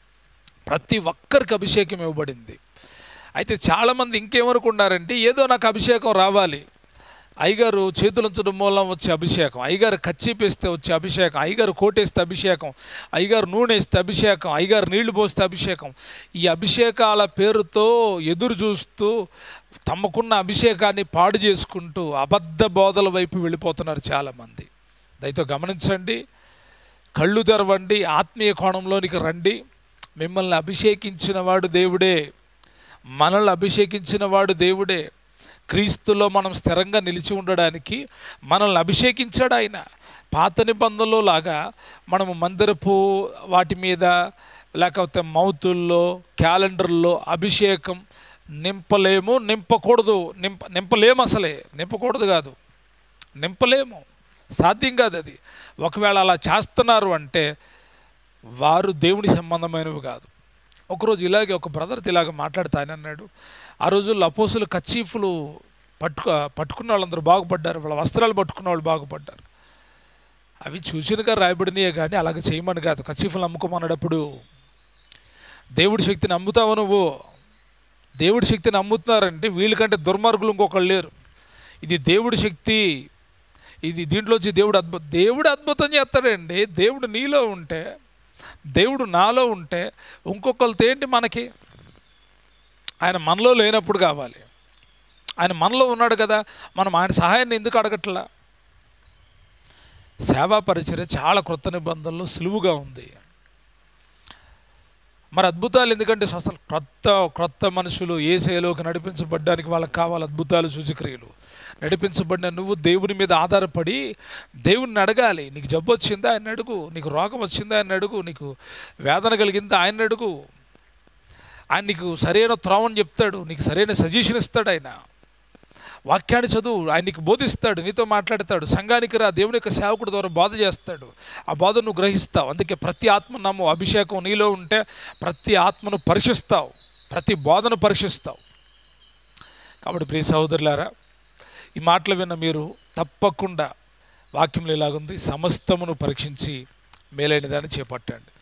ప్రతి ఒక్కరికి అభిషేకం ఇవ్వబడింది అయితే చాలామంది ఇంకేమనుకున్నారంటే ఏదో నాకు అభిషేకం రావాలి అయ్యగారు చేతులుంచడం మూలం వచ్చే అభిషేకం అయ్యగారు కచ్చిపేస్తే వచ్చే అభిషేకం అయ్యగారు కోటేస్తే అభిషేకం అయ్యగారు నూనె వేస్తే అభిషేకం అయ్యగారు నీళ్లు పోస్తే అభిషేకం ఈ అభిషేకాల పేరుతో ఎదురు చూస్తూ తమకున్న అభిషేకాన్ని పాడు చేసుకుంటూ అబద్ధ బోధల వైపు వెళ్ళిపోతున్నారు చాలామంది దయతో గమనించండి కళ్ళు తెరవండి ఆత్మీయ కోణంలోనికి రండి మిమ్మల్ని అభిషేకించిన వాడు దేవుడే మనల్ని అభిషేకించిన వాడు దేవుడే క్రీస్తులో మనం స్థిరంగా నిలిచి ఉండడానికి మనల్ని అభిషేకించాడు ఆయన పాత నిబంధనలో లాగా మనము మందిరపు వాటి మీద లేకపోతే మౌతుల్లో క్యాలెండర్లో అభిషేకం నింపలేము నింపకూడదు నింప నింపలేము అసలే నింపకూడదు కాదు నింపలేము సాధ్యం కాదు అది ఒకవేళ అలా చేస్తున్నారు అంటే వారు దేవుని సంబంధమైనవి కాదు ఒకరోజు ఇలాగే ఒక బ్రదర్ ఇలాగ మాట్లాడుతా ఆయన అన్నాడు ఆ రోజుల్లో అపోసులు కచ్చీఫులు పట్టుకు పట్టుకున్న వాళ్ళందరూ బాగుపడ్డారు వాళ్ళ వస్త్రాలు పట్టుకున్న వాళ్ళు బాగుపడ్డారు అవి చూసినగా రాయబడినాయే కానీ అలాగ చేయమని కాదు కచ్చీఫులు అమ్ముకోమన్నప్పుడు దేవుడి శక్తిని అమ్ముతావు నువ్వు దేవుడి శక్తిని అమ్ముతున్నారంటే వీళ్ళకంటే దుర్మార్గులు ఇంకొకళ్ళు లేరు ఇది దేవుడి శక్తి ఇది దీంట్లోంచి దేవుడు అద్భుత దేవుడు అద్భుతం చేస్తాడండి దేవుడు నీలో ఉంటే దేవుడు నాలో ఉంటే ఇంకొకరితో ఏంటి మనకి ఆయన మనలో లేనప్పుడు కావాలి ఆయన మనలో ఉన్నాడు కదా మనం ఆయన సహాయాన్ని ఎందుకు అడగట్లా సేవా పరిచర్య చాలా క్రొత్త నిబంధనలు సులువుగా ఉంది మరి అద్భుతాలు ఎందుకంటే అసలు క్రొత్త క్రొత్త మనుషులు ఏ శైలోకి నడిపించబడ్డానికి వాళ్ళకి కావాలి అద్భుతాలు సూచక్రియలు నడిపించబడిన నువ్వు దేవుని మీద ఆధారపడి దేవుణ్ణి అడగాలి నీకు జబ్బు వచ్చిందా ఆయన అడుగు నీకు రోగం వచ్చిందా ఆయన అడుగు నీకు వేదన కలిగిందా ఆయన అడుగు ఆయన నీకు సరైన త్రోవని చెప్తాడు నీకు సరైన సజెషన్ ఇస్తాడు ఆయన వాక్యాన్ని చదువు ఆయన నీకు బోధిస్తాడు నీతో మాట్లాడతాడు సంఘానికి రా దేవుని యొక్క సేవకుడు ద్వారా బోధ చేస్తాడు ఆ బోధ నువ్వు గ్రహిస్తావు అందుకే ప్రతి ఆత్మ నమ్ము అభిషేకం నీలో ఉంటే ప్రతి ఆత్మను పరీక్షిస్తావు ప్రతి బోధను పరీక్షిస్తావు కాబట్టి ప్రియ సహోదరులారా ఈ మాటలు విన్న మీరు తప్పకుండా వాక్యంలో ఇలాగుంది సమస్తమును పరీక్షించి మేలైన దాన్ని చేపట్టండి